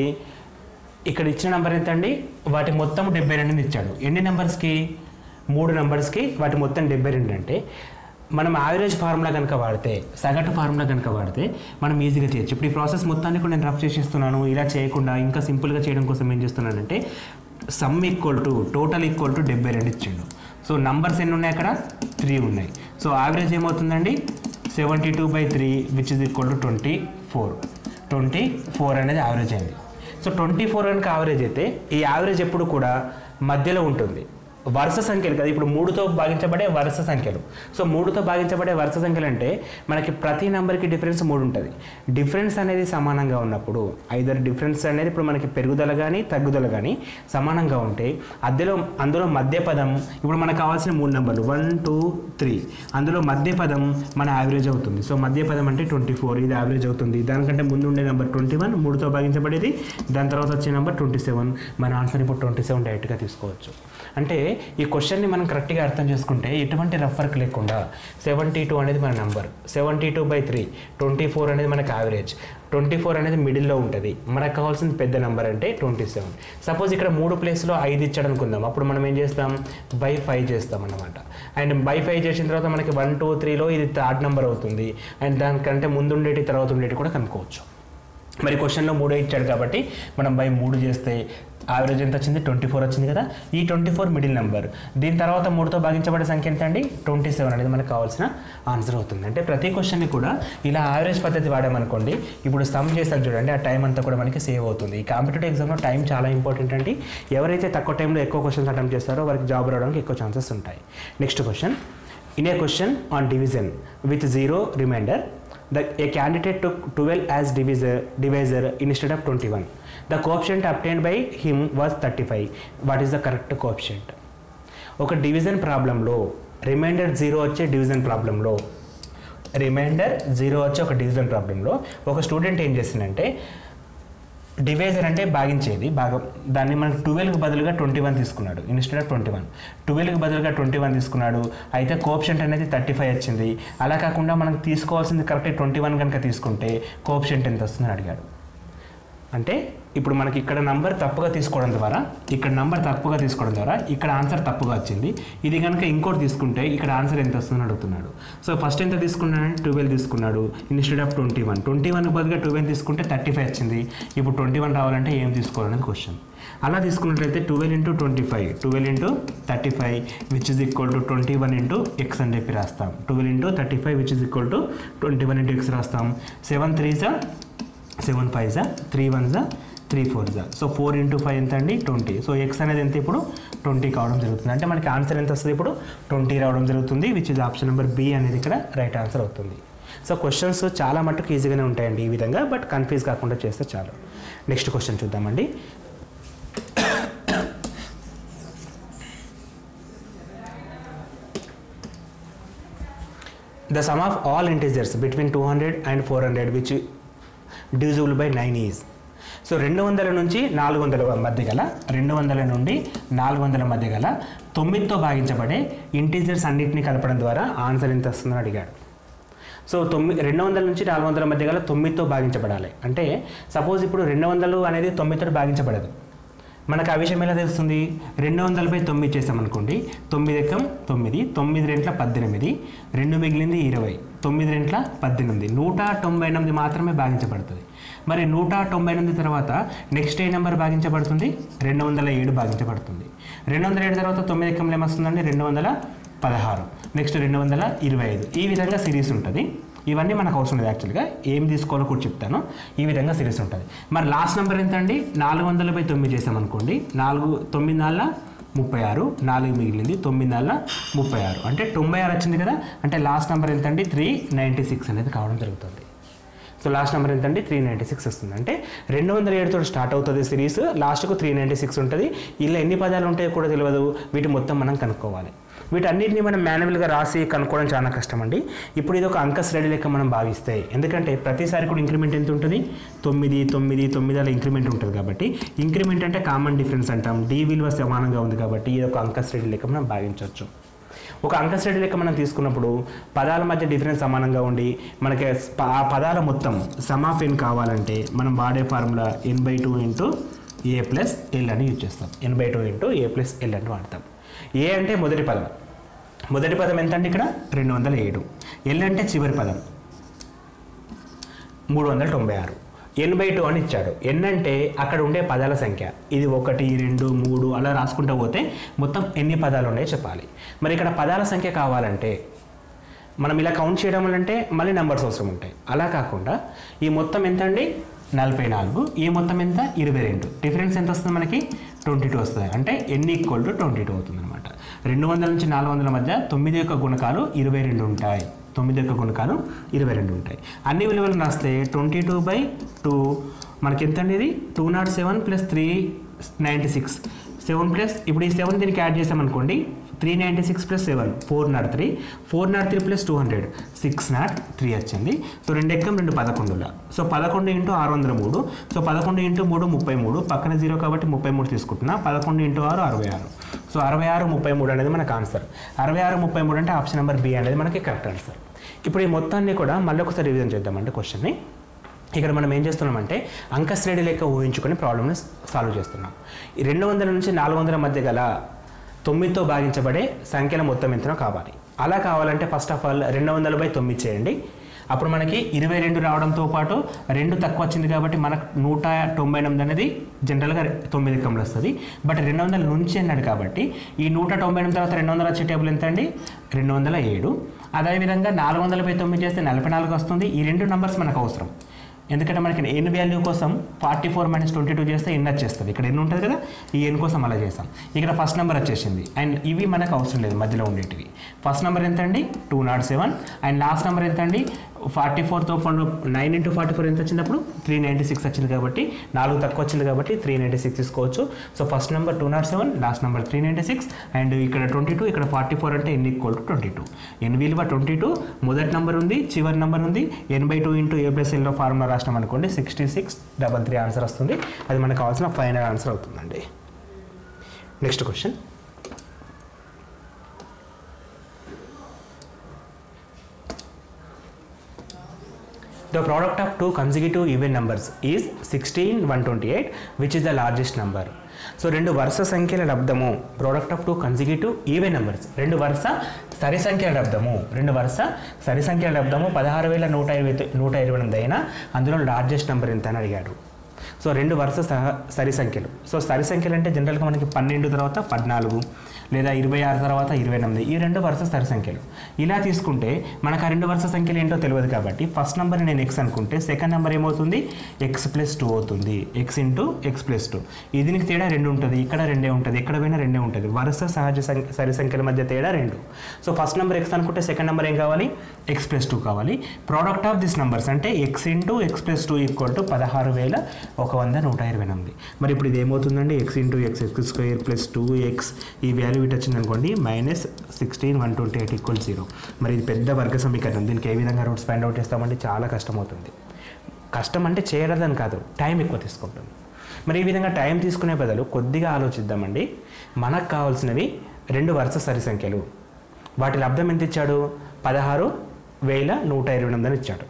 ఇక్కడ ఇచ్చిన నెంబర్ ఎంత అండి వాటి మొత్తం డెబ్బై రెండుని ఇచ్చాడు ఎన్ని నెంబర్స్కి మూడు నెంబర్స్కి వాటి మొత్తం డెబ్బై రెండు అంటే మనం యావరేజ్ ఫార్ములా కనుక వాడితే సగటు ఫార్ములా కనుక వాడితే మనం ఈజీగా చేయొచ్చు ఇప్పుడు ఈ ప్రాసెస్ మొత్తాన్ని కూడా నేను రఫ్ చేసేస్తున్నాను ఇలా చేయకుండా ఇంకా సింపుల్గా చేయడం కోసం ఏం చేస్తున్నానంటే sum equal to total equal to డెబ్బై రెండు ఇచ్చిండు సో నంబర్స్ ఎన్ని ఉన్నాయి అక్కడ త్రీ ఉన్నాయి సో యావరేజ్ ఏమవుతుందండి seventy two by three which is equal to twenty four twenty four అనేది యావరేజ్ అయింది సో ట్వంటీ ఫోర్ కనుక యావరేజ్ అయితే ఈ యావరేజ్ ఎప్పుడు కూడా మధ్యలో ఉంటుంది వరుస సంఖ్యలు కదా ఇప్పుడు మూడుతో భాగించబడే వరుస సంఖ్యలు సో మూడుతో భాగించబడే వరుస సంఖ్యలు అంటే మనకి ప్రతి నెంబర్కి డిఫరెన్స్ మూడు ఉంటుంది డిఫరెన్స్ అనేది సమానంగా ఉన్నప్పుడు ఐదర్ డిఫరెన్స్ అనేది ఇప్పుడు మనకి పెరుగుదల కానీ తగ్గుదల కానీ సమానంగా ఉంటే అద్దెలో అందులో మధ్య పదం ఇప్పుడు మనకు కావాల్సిన మూడు నెంబర్లు వన్ టూ త్రీ అందులో మధ్య పదం మన యావరేజ్ అవుతుంది సో మధ్య పదం అంటే ట్వంటీ ఫోర్ ఇది యావరేజ్ అవుతుంది దానికంటే ముందు ఉండే నెంబర్ ట్వంటీ వన్ మూడుతో భాగించబడేది దాని తర్వాత వచ్చే నెంబర్ ట్వంటీ సెవెన్ మన ఆన్సర్ ఇప్పుడు ట్వంటీ సెవెన్ డైరెక్ట్గా తీసుకోవచ్చు అంటే ఈ క్వశ్చన్ని మనం కరెక్ట్గా అర్థం చేసుకుంటే ఎటువంటి రఫ్ వర్క్ లేకుండా సెవెంటీ టూ అనేది మన number seventy two by three twenty four అనేది మనకు యావరేజ్ ట్వంటీ ఫోర్ అనేది మిడిల్లో ఉంటుంది మనకు కావాల్సిన పెద్ద నెంబర్ అంటే ట్వంటీ సెవెన్ సపోజ్ ఇక్కడ మూడు ప్లేస్లో ఐదు ఇచ్చాడు అనుకుందాం అప్పుడు మనం ఏం చేస్తాం బై ఫైవ్ చేస్తాం అన్నమాట అండ్ బై ఫైవ్ చేసిన తర్వాత మనకి వన్ టూ త్రీలో ఇది థర్డ్ నెంబర్ అవుతుంది అండ్ దానికంటే ముందు ఉండేటి తర్వాత ఉండేటి కూడా కనుక్కోవచ్చు మరి క్వశ్చన్లో మూడే ఇచ్చాడు కాబట్టి మనం బై మూడు చేస్తే యావరేజ్ ఎంత వచ్చింది ట్వంటీ ఫోర్ వచ్చింది కదా ఈ ట్వంటీ ఫోర్ మిడిల్ నెంబర్ దీని తర్వాత మూడుతో భాగించబడే సంఖ్య ఎంత అండి ట్వంటీ సెవెన్ అనేది మనకు కావాల్సిన ఆన్సర్ అవుతుంది అంటే ప్రతి క్వశ్చన్ని కూడా ఇలా యావరేజ్ పద్ధతి వాడామనుకోండి ఇప్పుడు సమ్ చేస్తారు చూడండి ఆ టైం అంతా కూడా మనకి సేవ్ అవుతుంది ఈ కాంపిటేటివ్ ఎగ్జామ్లో టైం చాలా ఇంపార్టెంట్ అండి ఎవరైతే తక్కువ టైంలో ఎక్కువ క్వశ్చన్స్ అటెంప్ట్ చేస్తారో వారికి జాబ్ రావడానికి ఎక్కువ ఛాన్సెస్ ఉంటాయి next question in a question on division with zero remainder the a candidate took 12 as divisor divisor instead of 21 the coefficient obtained by him was 35 what is the correct coefficient ఒక division ప్రాబ్లంలో remainder zero వచ్చే division ప్రాబ్లంలో remainder zero వచ్చే ఒక division ప్రాబ్లంలో ఒక student ఏం చేసిందంటే డివైజర్ అంటే భాగించేది భాగం దాన్ని మనకు ట్వెల్వ్కి బదులుగా ట్వంటీ వన్ తీసుకున్నాడు ఇన్స్టెడ్ ఆఫ్ ట్వంటీ వన్ ట్వెల్వ్కి బదులుగా ట్వంటీ వన్ తీసుకున్నాడు అయితే కోప్షెంట్ అనేది థర్టీ ఫైవ్ వచ్చింది అలా కాకుండా మనకు తీసుకోవాల్సింది కరెక్ట్ ట్వంటీ వన్ కనుక తీసుకుంటే కోప్షెంట్ ఎంత వస్తుందని అడిగాడు అంటే ఇప్పుడు మనకి ఇక్కడ నంబర్ తప్పుగా తీసుకోవడం ద్వారా ఇక్కడ నంబర్ తప్పుగా తీసుకోవడం ద్వారా ఇక్కడ ఆన్సర్ తప్పుగా వచ్చింది ఇది కనుక ఇంకోటి తీసుకుంటే ఇక్కడ ఆన్సర్ ఎంత వస్తుందని అడుగుతున్నాడు సో ఫస్ట్ ఎంత తీసుకున్నాడంటే ట్వెల్వ్ తీసుకున్నాడు instead of twenty one twenty one బదులుగా ట్వెల్వ్ తీసుకుంటే థర్టీ ఫైవ్ వచ్చింది ఇప్పుడు ట్వంటీ వన్ రావాలంటే ఏం తీసుకోవాలనేది క్వశ్చన్ అలా తీసుకున్నట్లయితే twelve into twenty five twelve into thirty five which is equal to twenty one into x అని చెప్పి రాస్తాం twelve into thirty five which is equal to twenty one into x రాస్తాం seven three జా seven five జా three one జా three four జా so four into five ఎంత అండి ట్వంటీ సో ఎక్స్ అనేది ఎంత ఇప్పుడు ట్వంటీ కావడం జరుగుతుంది అంటే మనకి ఆన్సర్ ఎంత వస్తుంది ఇప్పుడు ట్వంటీ రావడం జరుగుతుంది which is option number B అనేది ఇక్కడ రైట్ ఆన్సర్ అవుతుంది సో క్వశ్చన్స్ చాలా మట్టుకు ఈజీగానే ఉంటాయండి ఈ విధంగా బట్ కన్ఫ్యూజ్ కాకుండా చేస్తే చాలు నెక్స్ట్ క్వశ్చన్ చూద్దామండి the sum of all integers between 200 and 400 which divisible by 9 is so రెండు వందల నుంచి నాలుగు వందల మధ్య గల రెండు వందల నుండి నాలుగు వందల మధ్య గల తొమ్మిదితో భాగించబడే ఇంటీజర్స్ అన్నింటినీ కలపడం ద్వారా ఆన్సర్ ఎంత వస్తుందని అడిగాడు సో తొమ్మిది రెండు వందల నుంచి నాలుగు వందల మధ్య గల తొమ్మిదితో భాగించబడాలి అంటే సపోజ్ ఇప్పుడు రెండు వందలు అనేది తొమ్మిదితో భాగించబడదు మనకు ఆ విషయం ఎలా తెలుస్తుంది రెండు వందలపై తొమ్మిది చేసామనుకోండి తొమ్మిది ఎక్కం తొమ్మిది తొమ్మిది రెంట్ల పద్దెనిమిది రెండు మిగిలింది ఇరవై తొమ్మిది రెంట్ల పద్దెనిమిది నూట తొంభై ఎనిమిది మాత్రమే భాగించబడుతుంది మరి నూట తొంభై ఎనిమిది తర్వాత నెక్స్ట్ ఏ నెంబర్ భాగించబడుతుంది రెండు వందల ఏడు భాగించబడుతుంది రెండు వందల ఏడు తర్వాత తొమ్మిది ఎక్కంలో ఏమొస్తుందండి రెండు వందల పదహారు నెక్స్ట్ రెండు వందల ఇరవై ఐదు ఈ విధంగా సిరీస్ ఉంటుంది ఇవన్నీ మనకు అవసరం లేదు యాక్చువల్గా ఏం తీసుకోవాలో కూడా చెప్తాను ఈ విధంగా సిరీస్ ఉంటుంది మరి లాస్ట్ నెంబర్ ఎంత అండి నాలుగు వందల బై తొమ్మిది చేసామనుకోండి నాలుగు తొమ్మిది నాలుగు ముప్పై ఆరు నాలుగు మిగిలింది తొమ్మిది నాలుగు ముప్పై ఆరు అంటే తొంభై ఆరు వచ్చింది కదా అంటే లాస్ట్ నెంబర్ ఎంత అండి త్రీ నైంటీ సిక్స్ అనేది కావడం జరుగుతుంది సో లాస్ట్ నెంబర్ ఎంత అండి త్రీ నైంటీ సిక్స్ వస్తుంది అంటే రెండు వందల ఏడుతో స్టార్ట్ అవుతుంది సిరీస్ లాస్ట్కు త్రీ నైంటీ సిక్స్ ఉంటుంది ఇలా ఎన్ని పదాలు ఉంటాయో కూడా తెలియదు వీటి మొత్తం మనం కనుక్కోవాలి వీటన్నిటిని మనం మాన్యువల్గా రాసి కనుక్కోవడం చాలా కష్టం అండి ఇప్పుడు ఇది ఒక అంక శ్రేణి లెక్క మనం భావిస్తే ఎందుకంటే ప్రతిసారి కూడా ఇంక్రిమెంట్ ఎంత ఉంటుంది తొమ్మిది తొమ్మిది తొమ్మిది అలా ఇంక్రిమెంట్ ఉంటుంది కాబట్టి ఇంక్రిమెంట్ అంటే కామన్ డిఫరెన్స్ అంటాం డి విలువ సమానంగా ఉంది కాబట్టి ఇది ఒక అంక శ్రేణి లెక్క మనం భావించవచ్చు ఒక అంక శ్రేణి లెక్క మనం తీసుకున్నప్పుడు పదాల మధ్య డిఫరెన్స్ సమానంగా ఉండి మనకి ప- ఆ పదాల మొత్తం సమ్ ఆఫ్ ఎన్ కావాలంటే మనం వాడే formula n by two into a plus l అని యూజ్ చేస్తాం n by two into a plus l అని వాడతాం ఏ అంటే మొదటి పదం మొదటి పదం ఎంత అంటే ఇక్కడ రెండు వందల ఏడు ఎల్ అంటే చివరి పదం మూడు వందల తొంభై ఆరు ఎన్ బై టూ అని ఇచ్చాడు ఎన్ అంటే అక్కడ ఉండే పదాల సంఖ్య ఇది ఒకటి రెండు మూడు అలా రాసుకుంటూ పోతే మొత్తం ఎన్ని పదాలు ఉన్నాయో చెప్పాలి మరి ఇక్కడ పదాల సంఖ్య కావాలంటే మనం ఇలా కౌంట్ చేయడం అంటే మళ్ళీ నెంబర్స్ అవసరం ఉంటాయి అలా కాకుండా ఈ మొత్తం ఎంత అండి నలభై నాలుగు ఈ మొత్తం ఎంత ఇరవై రెండు డిఫరెన్స్ ఎంత వస్తుంది మనకి ట్వంటీ టూ వస్తుంది అంటే n equal to twenty two అవుతుంది అనమాట రెండు వందల నుంచి నాలుగు వందల మధ్య తొమ్మిది యొక్క గుణకాలు ఇరవై రెండు ఉంటాయి తొమ్మిది యొక్క గుణకాలు ఇరవై రెండు ఉంటాయి అన్ని విలువలను రాస్తే ట్వంటీ టూ బై టూ మనకి ఎంత అండి ఇది two nought seven plus three ninety six seven plus ఇప్పుడు ఈ సెవెన్ దీనికి యాడ్ చేసామనుకోండి three ninety six plus seven four nought three four nought three plus two hundred six nought three వచ్చింది so రెండు ఎక్కం రెండు పదకొండులా సో పదకొండు ఇంటూ ఆరు వందల మూడు సో పదకొండు ఇంటూ మూడు ముప్పై మూడు పక్కన జీరో కాబట్టి ముప్పై మూడు తీసుకుంటున్నా పదకొండు ఇంటూ ఆరు అరవై ఆరు సో అరవై ఆరు ముప్పై మూడు అనేది మనకు ఆన్సర్ అరవై ఆరు ముప్పై మూడు అంటే ఆప్షన్ నెంబర్ బి అనేది మనకి కరెక్ట్ ఆన్సర్ ఇప్పుడు ఈ మొత్తాన్ని కూడా మళ్ళీ ఒకసారి రివిజన్ చేద్దామంటే క్వశ్చన్ని ఇక్కడ మనం ఏం చేస్తున్నామంటే అంకశ్రేణి లెక్క ఊహించుకొని ప్రాబ్లమ్ని సాల్వ్ చేస్తున్నాం ఈ రెండు వందల నుంచి నాలుగు వందల మధ్య గల తొమ్మిదితో భాగించబడే సంఖ్యల మొత్తం ఎంతనో కావాలి అలా కావాలంటే ఫస్ట్ ఆఫ్ ఆల్ రెండు వందల బై తొమ్మిది చేయండి అప్పుడు మనకి ఇరవై రెండు రావడంతో పాటు రెండు తక్కువ వచ్చింది కాబట్టి మనకు నూట తొంభై ఎనిమిది అనేది జనరల్గా తొమ్మిది కమ్ములు వస్తుంది బట్ రెండు వందల నుంచి అన్నాడు కాబట్టి ఈ నూట తొంభై ఎనిమిది తర్వాత రెండు వందల వచ్చే టేబుల్ ఎంత అండి రెండు వందల ఏడు అదేవిధంగా నాలుగు వందల బై తొమ్మిది చేస్తే నలభై నాలుగు వస్తుంది ఈ రెండు నంబర్స్ మనకు అవసరం ఎందుకంటే మనకి ఎన్ వాల్యూ కోసం forty four minus twenty two చేస్తే ఎన్ వచ్చేస్తుంది ఇక్కడ ఎన్ ఉంటుంది కదా ఈ ఎన్ కోసం అలా చేస్తాం ఇక్కడ ఫస్ట్ నెంబర్ వచ్చేసింది అండ్ ఇవి మనకు అవసరం లేదు మధ్యలో ఉండేటివి ఫస్ట్ నెంబర్ ఎంత అండి two nought seven and last number ఎంత అండి ఫార్టీ ఫోర్తో పండు నైన్ ఇంటూ ఫార్టీ ఫోర్ ఎంత వచ్చినప్పుడు త్రీ నైంటీ సిక్స్ వచ్చింది కాబట్టి నాలుగు తక్కువ వచ్చింది కాబట్టి త్రీ నైంటీ సిక్స్ తీసుకోవచ్చు so first number two nought seven last number three ninety six and ఇక్కడ ట్వంటీ టూ ఇక్కడ ఫార్టీ ఫోర్ అంటే n equal to twenty two n విలువ ట్వంటీ టూ మొదటి నెంబర్ ఉంది చివరి నెంబర్ ఉంది n by two into a plus ఎల్లో ఫార్ములా రాసినాం అనుకోండి sixty six double three answer వస్తుంది అది మనకు కావాల్సిన ఫైనల్ ఆన్సర్ అవుతుందండి next question The product of two consecutive even numbers is 16 128 which is the largest number. So రెండు వరుస సంఖ్యల లబ్ధము product of two consecutive even numbers రెండు వరుస సరి సంఖ్యల లబ్ధము రెండు వరుస సరి సంఖ్యల లబ్ధము పదహారు వేల నూట ఇరవై తొ- నూట ఇరవై ఎనిమిది అయినా అందులో లార్జెస్ట్ నెంబర్ ఎంత అని అడిగాడు సో రెండు వరుస సహ సరి సంఖ్యలు సో సరి సంఖ్యలు అంటే జనరల్గా మనకి పన్నెండు తర్వాత పద్నాలుగు లేదా ఇరవై ఆరు తర్వాత ఇరవై ఎనిమిది ఈ రెండు వరుస సరి సంఖ్యలు ఇలా తీసుకుంటే మనకు ఆ రెండు వరుస సంఖ్యలు ఏంటో తెలియదు కాబట్టి ఫస్ట్ నెంబర్ నేను ఎక్స్ అనుకుంటే సెకండ్ నెంబర్ ఏమవుతుంది ఎక్స్ ప్లస్ టూ అవుతుంది x into X plus two దీనికి తేడా రెండు ఉంటుంది ఇక్కడ రెండే ఉంటుంది ఎక్కడ పోయినా రెండే ఉంటుంది వరుస సహజ సంఖ్య సరి సంఖ్యల మధ్య తేడా రెండు సో ఫస్ట్ నెంబర్ ఎక్స్ అనుకుంటే సెకండ్ నెంబర్ ఏం కావాలి ఎక్స్ ప్లస్ టూ కావాలి ప్రోడక్ట్ ఆఫ్ దిస్ నెంబర్స్ అంటే x into X plus two equal to పదహారు వేల ఒక వంద నూట ఇరవై ఎనిమిది మరి ఇప్పుడు ఇది ఏమవుతుందండి x into x x square plus two x ఈ వాల్యూ ఇటు వచ్చింది అనుకోండి minus sixteen one twenty eight equal zero మరి ఇది పెద్ద వర్గ సమీకరణం దీనికి ఏ విధంగా రూట్స్ ఫైండ్ అవుట్ చేస్తామంటే చాలా కష్టం అవుతుంది కష్టం అంటే చేయలేదని కాదు టైం ఎక్కువ తీసుకుంటుంది మరి ఈ విధంగా టైం తీసుకునే బదులు కొద్దిగా ఆలోచిద్దామండి మనకు కావాల్సినవి రెండు వరుస సరి సంఖ్యలు వాటి లబ్ధం ఎంత ఇచ్చాడు పదహారు వేల నూట ఇరవై ఎనిమిది అని ఇచ్చాడు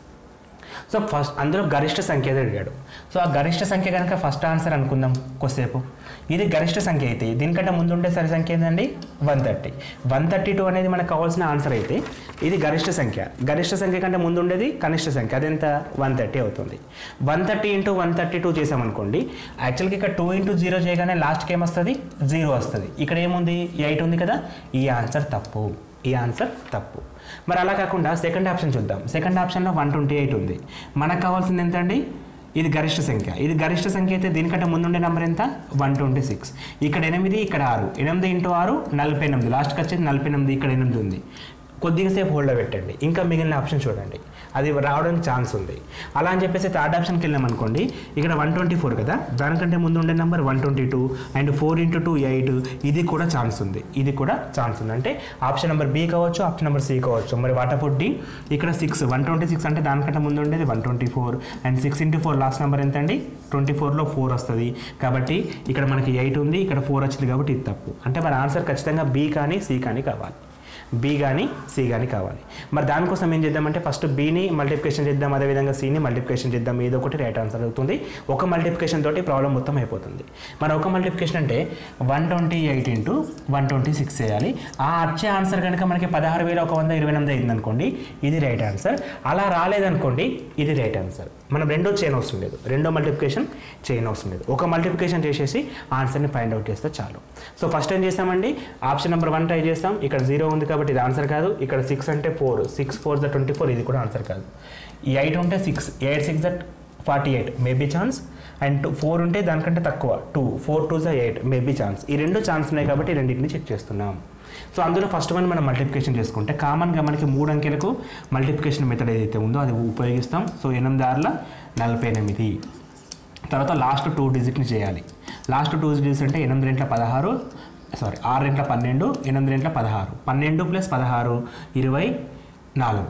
సో ఫస్ట్ అందులో గరిష్ట సంఖ్య ఏదో అడిగాడు సో ఆ గరిష్ట సంఖ్య కనుక ఫస్ట్ ఆన్సర్ అనుకుందాం కొద్దిసేపు ఇది గరిష్ట సంఖ్య అయితే దీనికంటే ముందు ఉండే సరి సంఖ్య ఏంటండి one thirty one thirty two అనేది మనకు కావాల్సిన ఆన్సర్ అయితే ఇది గరిష్ట సంఖ్య గరిష్ట సంఖ్య కంటే ముందు ఉండేది కనిష్ట సంఖ్య అదెంత వన్ థర్టీ అవుతుంది one thirty into one thirty two చేసామనుకోండి యాక్చువల్గా ఇక్కడ టూ ఇంటూ జీరో చేయగానే లాస్ట్కి ఏమొస్తుంది జీరో వస్తుంది ఇక్కడ ఏముంది ఎయిట్ ఉంది కదా ఈ ఆన్సర్ తప్పు ఈ ఆన్సర్ తప్పు మరి అలా కాకుండా సెకండ్ ఆప్షన్ చూద్దాం సెకండ్ ఆప్షన్లో వన్ ట్వంటీ ఎయిట్ ఉంది మనకు కావాల్సింది ఎంత అండి ఇది గరిష్ట సంఖ్య ఇది గరిష్ట సంఖ్య అయితే దీనికంటే ముందుండే నెంబర్ ఎంత వన్ ట్వంటీ సిక్స్ ఇక్కడ ఎనిమిది ఇక్కడ ఆరు ఎనిమిది ఇంటూ ఆరు నలభై ఎనిమిది లాస్ట్కి వచ్చేది నలభై ఎనిమిది ఇక్కడ ఎనిమిది ఉంది కొద్దిగా సేపు హోల్డ్లో పెట్టండి ఇంకా మిగిలిన ఆప్షన్ చూడండి అది రావడానికి ఛాన్స్ ఉంది అలా అని చెప్పేసి థర్డ్ ఆప్షన్కి వెళ్ళాం అనుకోండి ఇక్కడ వన్ ట్వంటీ ఫోర్ కదా దానికంటే ముందు ఉండే number one twenty two and four into two eight ఇది కూడా ఛాన్స్ ఉంది ఇది కూడా ఛాన్స్ ఉంది అంటే ఆప్షన్ నెంబర్ బి కావచ్చు ఆప్షన్ నెంబర్ సి కావచ్చు మరి వాట్ అబౌట్ డి ఇక్కడ సిక్స్ వన్ ట్వంటీ సిక్స్ అంటే దానికంటే ముందు ఉండేది one twenty four and six into four last number ఎంత అండి ట్వంటీ ఫోర్లో ఫోర్ వస్తుంది కాబట్టి ఇక్కడ మనకి ఎయిట్ ఉంది ఇక్కడ ఫోర్ వచ్చింది కాబట్టి ఇది తప్పు అంటే మన ఆన్సర్ ఖచ్చితంగా బి కానీ సి కానీ కావాలి బి కానీ సి కానీ కావాలి మరి దానికోసం ఏం చేద్దామంటే ఫస్ట్ బీని మల్టిప్లికేషన్ చేద్దాం అదేవిధంగా సిని మల్టిప్లికేషన్ చేద్దాం ఏదో ఒకటి రైట్ ఆన్సర్ అవుతుంది ఒక మల్టిప్లికేషన్ తోటి ప్రాబ్లం మొత్తం అయిపోతుంది మరి ఒక మల్టిప్లికేషన్ అంటే one twenty eight into one twenty six చేయాలి ఆ వచ్చే ఆన్సర్ కనుక మనకి పదహారు వేల ఒక వంద ఇరవై ఎనిమిది అయింది అనుకోండి ఇది రైట్ ఆన్సర్ అలా రాలేదనుకోండి ఇది రైట్ ఆన్సర్ మనం రెండో చేయని అవసరం లేదు రెండో మల్టిప్లికేషన్ చేయని అవసరం లేదు ఒక మల్టిప్లికేషన్ చేసేసి ఆన్సర్ని ఫైండ్ అవుట్ చేస్తే చాలు సో ఫస్ట్ ఏం చేస్తామండి ఆప్షన్ నెంబర్ వన్ ట్రై చేస్తాం ఇక్కడ జీరో ఉంది కాబట్టి ఇది ఆన్సర్ కాదు ఇక్కడ సిక్స్ అంటే four six four the twenty four ఇది కూడా ఆన్సర్ కాదు ఈ ఎయిట్ ఉంటే six eight six that forty eight maybe chance and two four ఉంటే దానికంటే తక్కువ టూ ఫోర్ టూ జా ఎయిట్ మేబీ ఛాన్స్ ఈ రెండు ఛాన్స్ ఉన్నాయి కాబట్టి ఈ రెండింటిని చెక్ చేస్తున్నాం సో అందులో ఫస్ట్ వన్ మనం మల్టిప్లికేషన్ చేసుకుంటే కామన్గా మనకి మూడు అంకెలకు మల్టిప్లికేషన్ మెథడ్ ఏదైతే ఉందో అది ఉపయోగిస్తాం సో ఎనిమిది ఆరుల నలభై ఎనిమిది తర్వాత లాస్ట్ టూ డిజిట్ని చేయాలి లాస్ట్ టూ డిజిట్స్ అంటే ఎనిమిది రెంట్ల పదహారు సారీ ఆరు రెంట్ల పన్నెండు ఎనిమిది రెంట్ల పదహారు పన్నెండు ప్లస్ పదహారు ఇరవై నాలుగు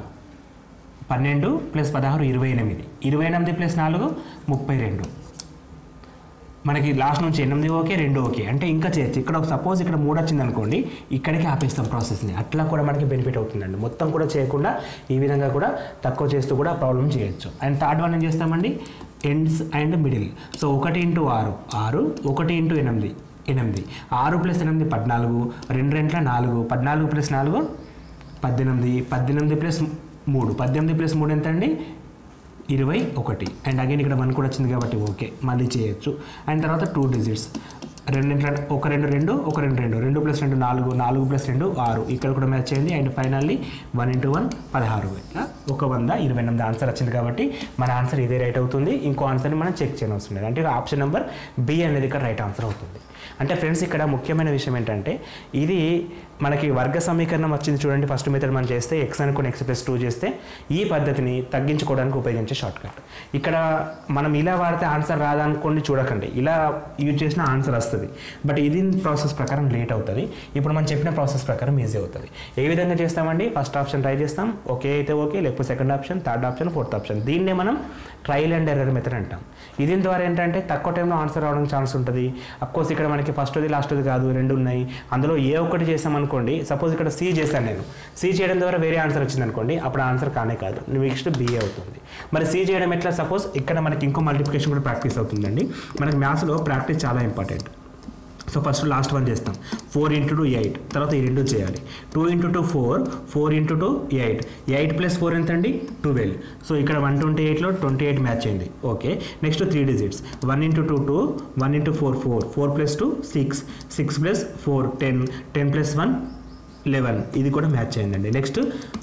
పన్నెండు ప్లస్ పదహారు ఇరవై ఎనిమిది ఇరవై ఎనిమిది ప్లస్ నాలుగు ముప్పై రెండు మనకి లాస్ట్ నుంచి ఎనిమిది ఓకే రెండు ఓకే అంటే ఇంకా చేయొచ్చు ఇక్కడ ఒక సపోజ్ ఇక్కడ మూడు వచ్చింది అనుకోండి ఇక్కడికి ఆపేస్తాం ప్రాసెస్ని అట్లా కూడా మనకి బెనిఫిట్ అవుతుందండి మొత్తం కూడా చేయకుండా ఈ విధంగా కూడా తక్కువ చేస్తూ కూడా ప్రాబ్లం చేయొచ్చు అండ్ థర్డ్ వన్ ఏం చేస్తామండి ఎండ్స్ అండ్ మిడిల్ సో ఒకటి ఇంటూ ఆరు ఆరు ఒకటి ఇంటూ ఎనిమిది ఎనిమిది ఆరు ప్లస్ ఎనిమిది పద్నాలుగు రెండు రెంట్ల నాలుగు పద్నాలుగు ప్లస్ నాలుగు పద్దెనిమిది పద్దెనిమిది ప్లస్ మూడు పద్దెనిమిది ప్లస్ మూడు ఎంత అండి ఇరవై ఒకటి అండ్ అగైన్ ఇక్కడ వన్ కూడా వచ్చింది కాబట్టి ఓకే మళ్ళీ చేయొచ్చు అండ్ తర్వాత టూ డిజిట్స్ రెండు రెండు ఒక రెండు రెండు ఒక రెండు రెండు రెండు ప్లస్ రెండు నాలుగు నాలుగు ప్లస్ రెండు ఆరు ఇక్కడ కూడా మ్యాచ్ అయింది and finally one into one పదహారు ఇట్లా ఒక వంద ఇరవై ఎనిమిది ఆన్సర్ వచ్చింది కాబట్టి మన ఆన్సర్ ఇదే రైట్ అవుతుంది ఇంకో ఆన్సర్ని మనం చెక్ చేయని అవసరం లేదు అంటే ఆప్షన్ నెంబర్ బి అనేది ఇక్కడ రైట్ ఆన్సర్ అవుతుంది అంటే ఫ్రెండ్స్ ఇక్కడ ముఖ్యమైన విషయం ఏంటంటే ఇది మనకి వర్గ సమీకరణం వచ్చింది చూడండి ఫస్ట్ మెథడ్ మనం చేస్తే ఎక్స్ అనుకుని ఎక్స్ ప్లస్ టూ చేస్తే ఈ పద్ధతిని తగ్గించుకోవడానికి ఉపయోగించే షార్ట్ కట్ ఇక్కడ మనం ఇలా వాడితే ఆన్సర్ రాదనుకోండి చూడకండి ఇలా యూజ్ చేసిన ఆన్సర్ వస్తుంది బట్ ఇది ప్రాసెస్ ప్రకారం లేట్ అవుతుంది ఇప్పుడు మనం చెప్పిన ప్రాసెస్ ప్రకారం ఈజీ అవుతుంది ఏ విధంగా చేస్తామండి ఫస్ట్ ఆప్షన్ ట్రై చేస్తాం ఓకే అయితే ఓకే లేకపోతే second option third option fourth option దీన్నే మనం ట్రయల్ అండ్ ఎర్రర్ మెథడ్ అంటాం దీని ద్వారా ఏంటంటే తక్కువ టైంలో ఆన్సర్ రావడానికి ఛాన్స్ ఉంటుంది అఫ్కోర్స్ ఇక్కడ మనకి ఫస్ట్ది లాస్ట్ది కాదు రెండు ఉన్నాయి అందులో ఏ ఒక్కటి చేసామనుకోండి సపోజ్ ఇక్కడ సి చేశాను నేను సి చేయడం ద్వారా వేరే ఆన్సర్ వచ్చింది అనుకోండి అప్పుడు ఆన్సర్ కానే కాదు నెక్స్ట్ బిఏ అవుతుంది మరి సి చేయడం ఎట్లా సపోజ్ ఇక్కడ మనకి ఇంకో మల్టిప్లికేషన్ కూడా ప్రాక్టీస్ అవుతుందండి మనకి మ్యాథ్స్లో ప్రాక్టీస్ చాలా important so first last one చేస్తాం ఫోర్ ఇంటూ టూ ఎయిట్ తర్వాత ఈ రెండు చేయాలి two into two four four into two eight eight plus four ఎంత అండి ట్వెల్వ్ సో ఇక్కడ వన్ ట్వంటీ ఎయిట్లో ట్వంటీ ఎయిట్ మ్యాచ్ అయింది okay next three digits one into two two one into four four four plus two six six plus four ten ten plus one eleven ఇది కూడా match అయిందండి next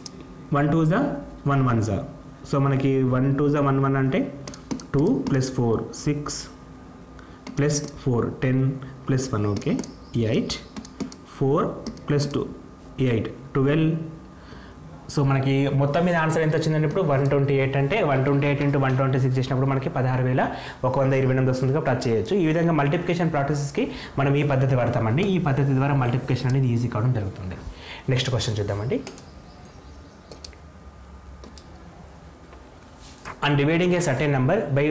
one two జా one one జా so మనకి one two జా one one అంటే two plus four six plus four ten plus one okay eight four plus two eight twelve so మనకి మొత్తం మీద ఆన్సర్ ఎంత వచ్చిందండి ఇప్పుడు వన్ ట్వంటీ ఎయిట్ అంటే one twenty eight into one twenty six చేసినప్పుడు మనకి పదహారు వేల ఒక వంద ఇరవై ఎనిమిది వస్తుంది కాబట్టి అది చేయొచ్చు ఈ విధంగా మల్టిప్లికేషన్ ప్రాసెసెస్కి మనం ఈ పద్ధతి వాడతామండి ఈ పద్ధతి ద్వారా మల్టిప్లికేషన్ అనేది ఈజీ కావడం జరుగుతుంది నెక్స్ట్ క్వశ్చన్ చూద్దామండి on dividing a certain number by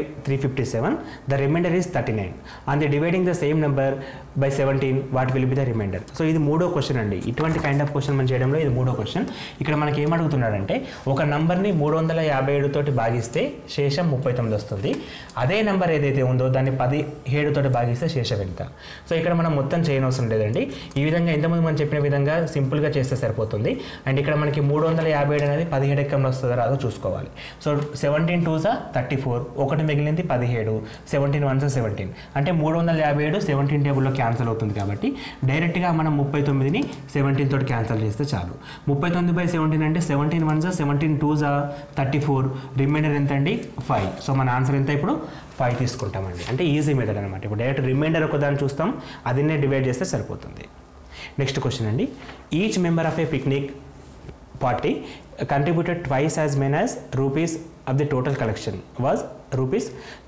357 the remainder is 39 on the dividing the same number by 17 what will be the remainder so ఇది మూడో క్వశ్చన్ అండి ఇటువంటి కైండ్ ఆఫ్ క్వశ్చన్ మనం చేయడంలో ఇది మూడో క్వశ్చన్ ఇక్కడ మనకి ఏం అడుగుతున్నాడంటే ఒక నంబర్ని మూడు వందల యాభై ఏడు తోటి భాగిస్తే శేషం ముప్పై తొమ్మిది వస్తుంది అదే నెంబర్ ఏదైతే ఉందో దాన్ని పదిహేడు తోటి భాగిస్తే శేషం ఎంత సో ఇక్కడ మనం మొత్తం చేయనవసరం లేదండి ఈ విధంగా ఇంతకుముందు మనం చెప్పిన విధంగా సింపుల్గా చేస్తే సరిపోతుంది అండ్ ఇక్కడ మనకి మూడు వందల యాభై ఏడు అనేది పదిహేడు ఎక్కంలో వస్తుందో రాదో చూసుకోవాలి సో సెవెంటీన్ టూ జా థర్టీ ఫోర్ ఒకటి మిగిలింది పదిహేడు సెవెంటీన్ వన్ జా సెవెంటీన్ అంటే మూడు వందల యాభై ఏడు సెవెంటీన్ టేబుల్లో క్యాన్సిల్ అవుతుంది కాబట్టి డైరెక్ట్గా మనం ముప్పై తొమ్మిదిని సెవెంటీన్ తోటి క్యాన్సిల్ చేస్తే చాలు ముప్పై తొమ్మిది బై సెవెంటీన్ అంటే సెవెంటీన్ వన్ జా సెవెంటీన్ టూ జా థర్టీ ఫోర్ రిమైండర్ ఎంత అండి ఫైవ్ సో మన ఆన్సర్ ఎంత ఇప్పుడు ఫైవ్ తీసుకుంటామండి అంటే ఈజీ మెథడ్ అనమాట ఇప్పుడు డైరెక్ట్ రిమైండర్ ఒక దాన్ని చూస్తాం అదినే డివైడ్ చేస్తే సరిపోతుంది నెక్స్ట్ క్వశ్చన్ అండి each member of a picnic party contributed twice as many as rupees of the total collection was rupees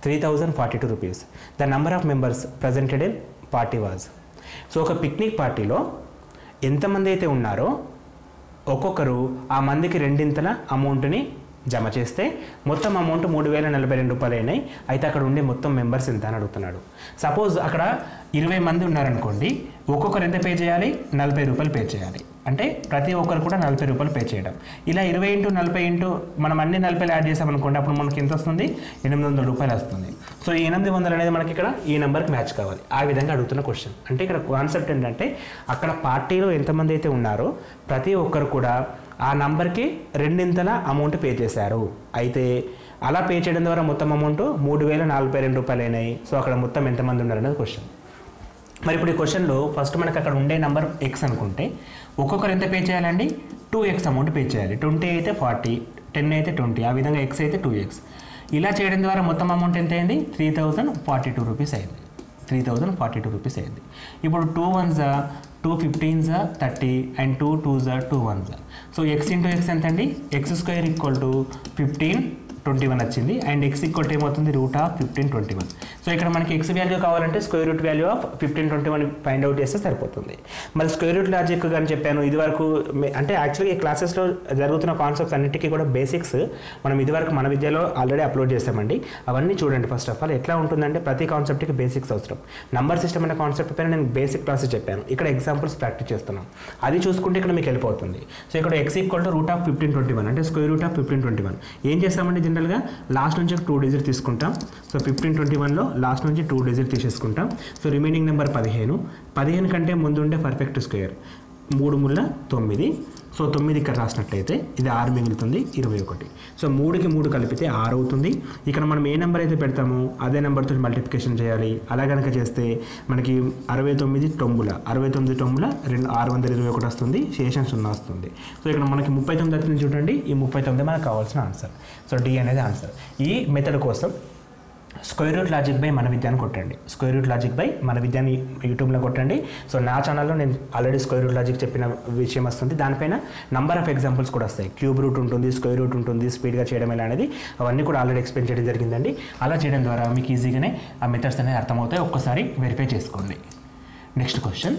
3042 rupees the number of members presented in party was so ఒక picnic పార్టీలో ఎంతమంది అయితే ఉన్నారో ఒక్కొక్కరు ఆ మందికి రెండింతల అమౌంట్ని జమ చేస్తే మొత్తం అమౌంట్ మూడు వేల నలభై రెండు రూపాయలు అయినాయి అయితే అక్కడ ఉండే మొత్తం మెంబర్స్ ఎంత అని అడుగుతున్నాడు సపోజ్ అక్కడ ఇరవై మంది ఉన్నారనుకోండి ఒక్కొక్కరు ఎంత పే చేయాలి నలభై రూపాయలు పే చేయాలి అంటే ప్రతి ఒక్కరు కూడా నలభై రూపాయలు పే చేయడం ఇలా ఇరవై ఇంటూ నలభై ఇంటూ మనం అన్ని నలభైలు యాడ్ చేసామనుకోండి అప్పుడు మనకి ఎంత వస్తుంది ఎనిమిది వందల రూపాయలు వస్తుంది సో ఈ ఎనిమిది వందలు అనేది మనకి ఇక్కడ ఈ నెంబర్కి మ్యాచ్ కావాలి ఆ విధంగా అడుగుతున్న క్వశ్చన్ అంటే ఇక్కడ కాన్సెప్ట్ ఏంటంటే అక్కడ పార్టీలో ఎంతమంది అయితే ఉన్నారో ప్రతి ఒక్కరు కూడా ఆ నంబర్కి రెండింతల అమౌంట్ పే చేశారు అయితే అలా పే చేయడం ద్వారా మొత్తం అమౌంట్ మూడు వేల నలభై రెండు రూపాయలు అయినాయి సో అక్కడ మొత్తం ఎంతమంది ఉన్నారు అనేది క్వశ్చన్ మరి ఇప్పుడు ఈ క్వశ్చన్లో ఫస్ట్ మనకు అక్కడ ఉండే నెంబర్ ఎక్స్ అనుకుంటే ఒక్కొక్కరు ఎంత పే చేయాలండి టూ ఎక్స్ అమౌంట్ పే చేయాలి ట్వంటీ అయితే ఫార్టీ టెన్ అయితే ట్వంటీ ఆ విధంగా ఎక్స్ అయితే టూ ఎక్స్ ఇలా చేయడం ద్వారా మొత్తం అమౌంట్ ఎంత అయింది three thousand forty two rupees అయింది three thousand forty two rupees అయింది ఇప్పుడు two ones two fifteens thirty and two twos two ones so x into x ఎంత అండి x square equal to fifteen twenty one వచ్చింది and x equal ఏమవుతుంది root of fifteen twenty one so ఇక్కడ మనకి x value కావాలంటే square root value of fifteen twenty one find out చేస్తే సరిపోతుంది మరి స్క్వేర్ రూట్ లాజిక్ అని చెప్పాను ఇది వరకు మే- అంటే యాక్చువల్గా ఈ క్లాసెస్లో జరుగుతున్న కాన్సెప్ట్స్ అన్నిటికీ కూడా బేసిక్స్ మనం ఇదివరకు మన విద్యలో ఆల్రెడీ అప్లోడ్ చేస్తామండి అవన్నీ చూడండి ఫస్ట్ ఆఫ్ ఆల్ ఎట్లా ఉంటుందంటే ప్రతి కాన్సెప్ట్కి బేసిక్స్ అవసరం నంబర్ సిస్టమ్ అనే కాన్సెప్ట్ పైన నేను బేసిక్ క్లాసెస్ చెప్పాను ఇక్కడ ఎగ్జాంపుల్స్ ప్రాక్టీస్ చేస్తున్నాం అది చూసుకుంటే ఇక్కడ మీకు వెళ్ళిపోతుంది సో ఇక్కడ x equal to root of fifteen twenty one అంటే square root of fifteen twenty one ఏం చేస్తామంటే జనరల్గా లాస్ట్ నుంచి టూ డిజిట్ తీసుకుంటాం సో ఫిఫ్టీన్ ట్వంటీ వన్లో లాస్ట్ నుంచి టూ డిజిట్ తీసేసుకుంటాం సో రిమైనింగ్ నెంబర్ పదిహేను పదిహేను కంటే ముందు ఉండే పర్ఫెక్ట్ స్క్వేర్ మూడు ముళ్ళ తొమ్మిది సో తొమ్మిది ఇక్కడ రాసినట్లయితే ఇది ఆరు మిగులుతుంది ఇరవై ఒకటి సో మూడుకి మూడు కలిపితే ఆరు అవుతుంది ఇక్కడ మనం ఏ నెంబర్ అయితే పెడతామో అదే నెంబర్తో మల్టిప్లికేషన్ చేయాలి అలా కనుక చేస్తే మనకి అరవై తొమ్మిది తొమ్మిల అరవై తొమ్మిది తొమ్మిల రెండు ఆరు వందల ఇరవై ఒకటి వస్తుంది శేషం సున్నా వస్తుంది సో ఇక్కడ మనకి ముప్పై తొమ్మిది వచ్చింది చూడండి ఈ ముప్పై తొమ్మిది మనకు కావాల్సిన ఆన్సర్ సో డి అనేది ఆన్సర్ ఈ మెథడ్ కోసం స్క్వేర్ రూట్ లాజిక్ బై మన విద్యాన్ని కొట్టండి స్క్వేర్ రూట్ లాజిక్ బై మన విద్యాన్ని యూట్యూబ్లో కొట్టండి సో నా ఛానల్లో నేను ఆల్రెడీ స్క్వేర్ రూట్ లాజిక్ చెప్పిన విషయం వస్తుంది దానిపైన నంబర్ ఆఫ్ ఎగ్జాంపుల్స్ కూడా వస్తాయి క్యూబ్ రూట్ ఉంటుంది స్క్వేర్ రూట్ ఉంటుంది స్పీడ్గా చేయడం ఎలా అనేది అవన్నీ కూడా ఆల్రెడీ ఎక్స్ప్లెయిన్ చేయడం జరిగిందండి అలా చేయడం ద్వారా మీకు ఈజీగానే ఆ మెథడ్స్ అనేది అర్థమవుతాయి ఒక్కసారి వెరిఫై చేసుకోండి next question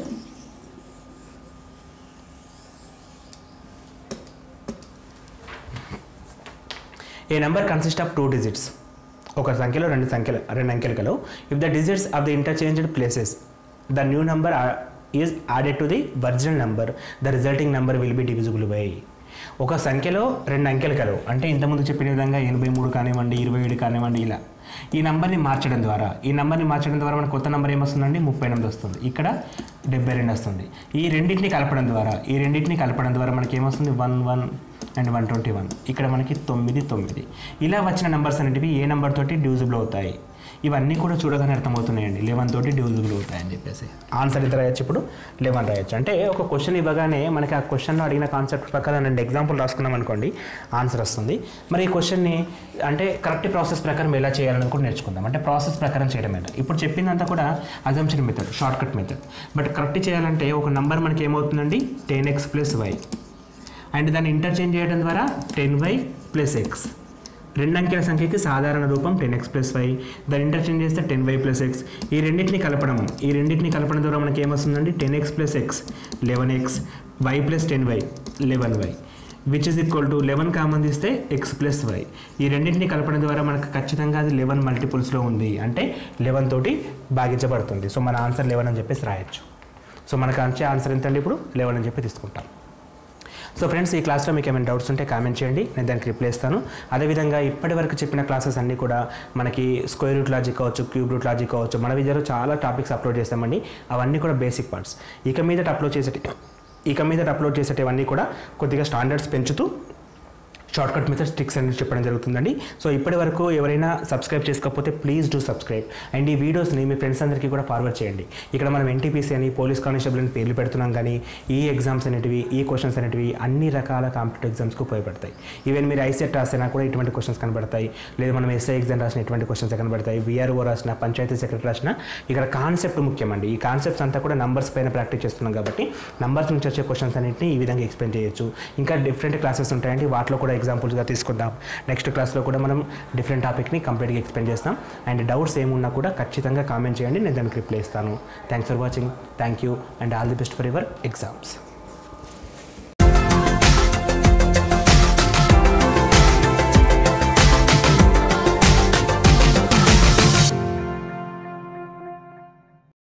a number consist of two digits ఒక సంఖ్యలో రెండు సంఖ్యలు రెండు అంకెలు కలవు if the digits of the interchanged places the new number is added to the original number the resulting number will be divisible by ఒక సంఖ్యలో రెండు అంకెలు కలవు అంటే ఇంతకుముందు చెప్పిన విధంగా ఎనభై మూడు కానివ్వండి ఇరవై ఏడు కానివ్వండి ఇలా ఈ నెంబర్ని మార్చడం ద్వారా ఈ నెంబర్ని మార్చడం ద్వారా మనకు కొత్త నెంబర్ ఏమొస్తుందండి ముప్పై ఎనిమిది వస్తుంది ఇక్కడ డెబ్బై రెండు వస్తుంది ఈ రెండింటిని కలపడం ద్వారా ఈ రెండింటిని కలపడం ద్వారా మనకి ఏమొస్తుంది one one and one twenty one ఇక్కడ మనకి తొమ్మిది తొమ్మిది ఇలా వచ్చిన నెంబర్స్ అనేటివి ఏ నెంబర్ తోటి డివిజిబుల్ అవుతాయి ఇవన్నీ కూడా చూడగానే అర్థమవుతున్నాయండి లెవెన్ తోటి డివిజిబుల్ అవుతాయని చెప్పేసి ఆన్సర్ ఎంత రాయొచ్చు ఇప్పుడు లెవెన్ రాయొచ్చు అంటే ఒక క్వశ్చన్ ఇవ్వగానే మనకి ఆ క్వశ్చన్లో అడిగిన కాన్సెప్ట్ ప్రకారం రెండు ఎగ్జాంపుల్ రాసుకున్నాం అనుకోండి ఆన్సర్ వస్తుంది మరి ఈ క్వశ్చన్ని అంటే కరెక్ట్ ప్రాసెస్ ప్రకారం ఎలా చేయాలని కూడా నేర్చుకుందాం అంటే ప్రాసెస్ ప్రకారం చేయడం ఎలా ఇప్పుడు చెప్పిందంతా కూడా assumption method short cut method but correct చేయాలంటే ఒక నంబర్ మనకి ఏమవుతుందండి ten X plus y and దాన్ని ఇంటర్చేంజ్ చేయడం ద్వారా టెన్ వై ప్లస్ ఎక్స్ రెండు అంకెల సంఖ్యకి సాధారణ రూపం టెన్ ఎక్స్ ప్లస్ వై దాన్ని ఇంటర్చేంజ్ చేస్తే టెన్ వై ప్లస్ ఎక్స్ ఈ రెండింటిని కలపడం ఈ రెండింటిని కలపడం ద్వారా మనకి ఏమొస్తుందండి ten X plus x eleven x y plus ten y eleven y which is equal to eleven common తీస్తే ఎక్స్ ప్లస్ వై ఈ రెండింటిని కలపడం ద్వారా మనకు ఖచ్చితంగా అది లెవెన్ మల్టిపుల్స్లో ఉంది అంటే లెవెన్ తోటి భాగించబడుతుంది సో మన ఆన్సర్ లెవెన్ అని చెప్పేసి రాయొచ్చు సో మనకు వచ్చే ఆన్సర్ ఎంత అండి ఇప్పుడు లెవెన్ అని చెప్పి తీసుకుంటాం సో ఫ్రెండ్స్ ఈ క్లాస్లో మీకు ఏమైనా డౌట్స్ ఉంటే కామెంట్ చేయండి నేను దానికి రిప్లై ఇస్తాను అదేవిధంగా ఇప్పటి వరకు చెప్పిన క్లాసెస్ అన్నీ కూడా మనకి స్క్వేర్ రూట్ లాజిక్ కావచ్చు క్యూబ్ రూట్ లాజిక్ కావచ్చు మన విద్యలో చాలా టాపిక్స్ అప్లోడ్ చేస్తామండి అవన్నీ కూడా బేసిక్ పార్ట్స్ ఇక మీదట అప్లోడ్ చేసే ఇక మీదట అప్లోడ్ చేసేటివన్నీ కూడా కొద్దిగా స్టాండర్డ్స్ పెంచుతూ షార్ట్కట్ మెథడ్స్ ట్రిక్స్ అనేది చెప్పడం జరుగుతుందండి సో ఇప్పటి వరకు ఎవరైనా సబ్స్క్రైబ్ చేసుకోకపోతే ప్లీజ్ డూ సబ్స్క్రైబ్ అండ్ ఈ వీడియోస్ని మీ ఫ్రెండ్స్ అందరికీ కూడా ఫార్వర్డ్ చేయండి ఇక్కడ మనం ఎన్టీపీసీ అని పోలీస్ కానిస్టేబుల్ అని పేర్లు పెడుతున్నాం కానీ ఈ ఎగ్జామ్స్ అనేటివి ఈ క్వశ్చన్స్ అనేటివి అన్ని రకాల కాంపిటేటివ్ ఎగ్జామ్స్కి ఉపయోగపడతాయి ఈవెన్ మీరు ఐసెట్ రాసినా కూడా ఇటువంటి క్వశ్చన్స్ కనబడతాయి లేదా మనం ఎస్ఐ ఎగ్జామ్ రాసిన ఇటువంటి క్వశ్చన్స్ కనబడతాయి విఆర్ఓ రాసిన పంచాయతీ సెక్రటరీ రాసిన ఇక్కడ కాన్సెప్ట్ ముఖ్యమండి ఈ కాన్సెప్ట్స్ అంతా కూడా నంబర్స్ పైన ప్రాక్టీస్ చేస్తున్నాం కాబట్టి నంబర్స్ నుంచి వచ్చే క్వశ్చన్స్ అన్నింటినీ ఈ విధంగా ఎక్స్ప్లెయిన్ చేయొచ్చు ఇంకా డిఫరెంట్ క్లాసెస్ ఉంటాయండి వాటిలో కూడా ఎగ్జాంపుల్స్గా తీసుకుందాం నెక్స్ట్ క్లాస్లో కూడా మనం డిఫరెంట్ టాపిక్ని కంప్లీట్గా ఎక్స్ప్లెయిన్ చేస్తాం అండ్ డౌట్స్ ఏమున్నా కూడా ఖచ్చితంగా కామెంట్ చేయండి నేను దానికి రిప్లై ఇస్తాను thanks for watching thank you and all the best for your exams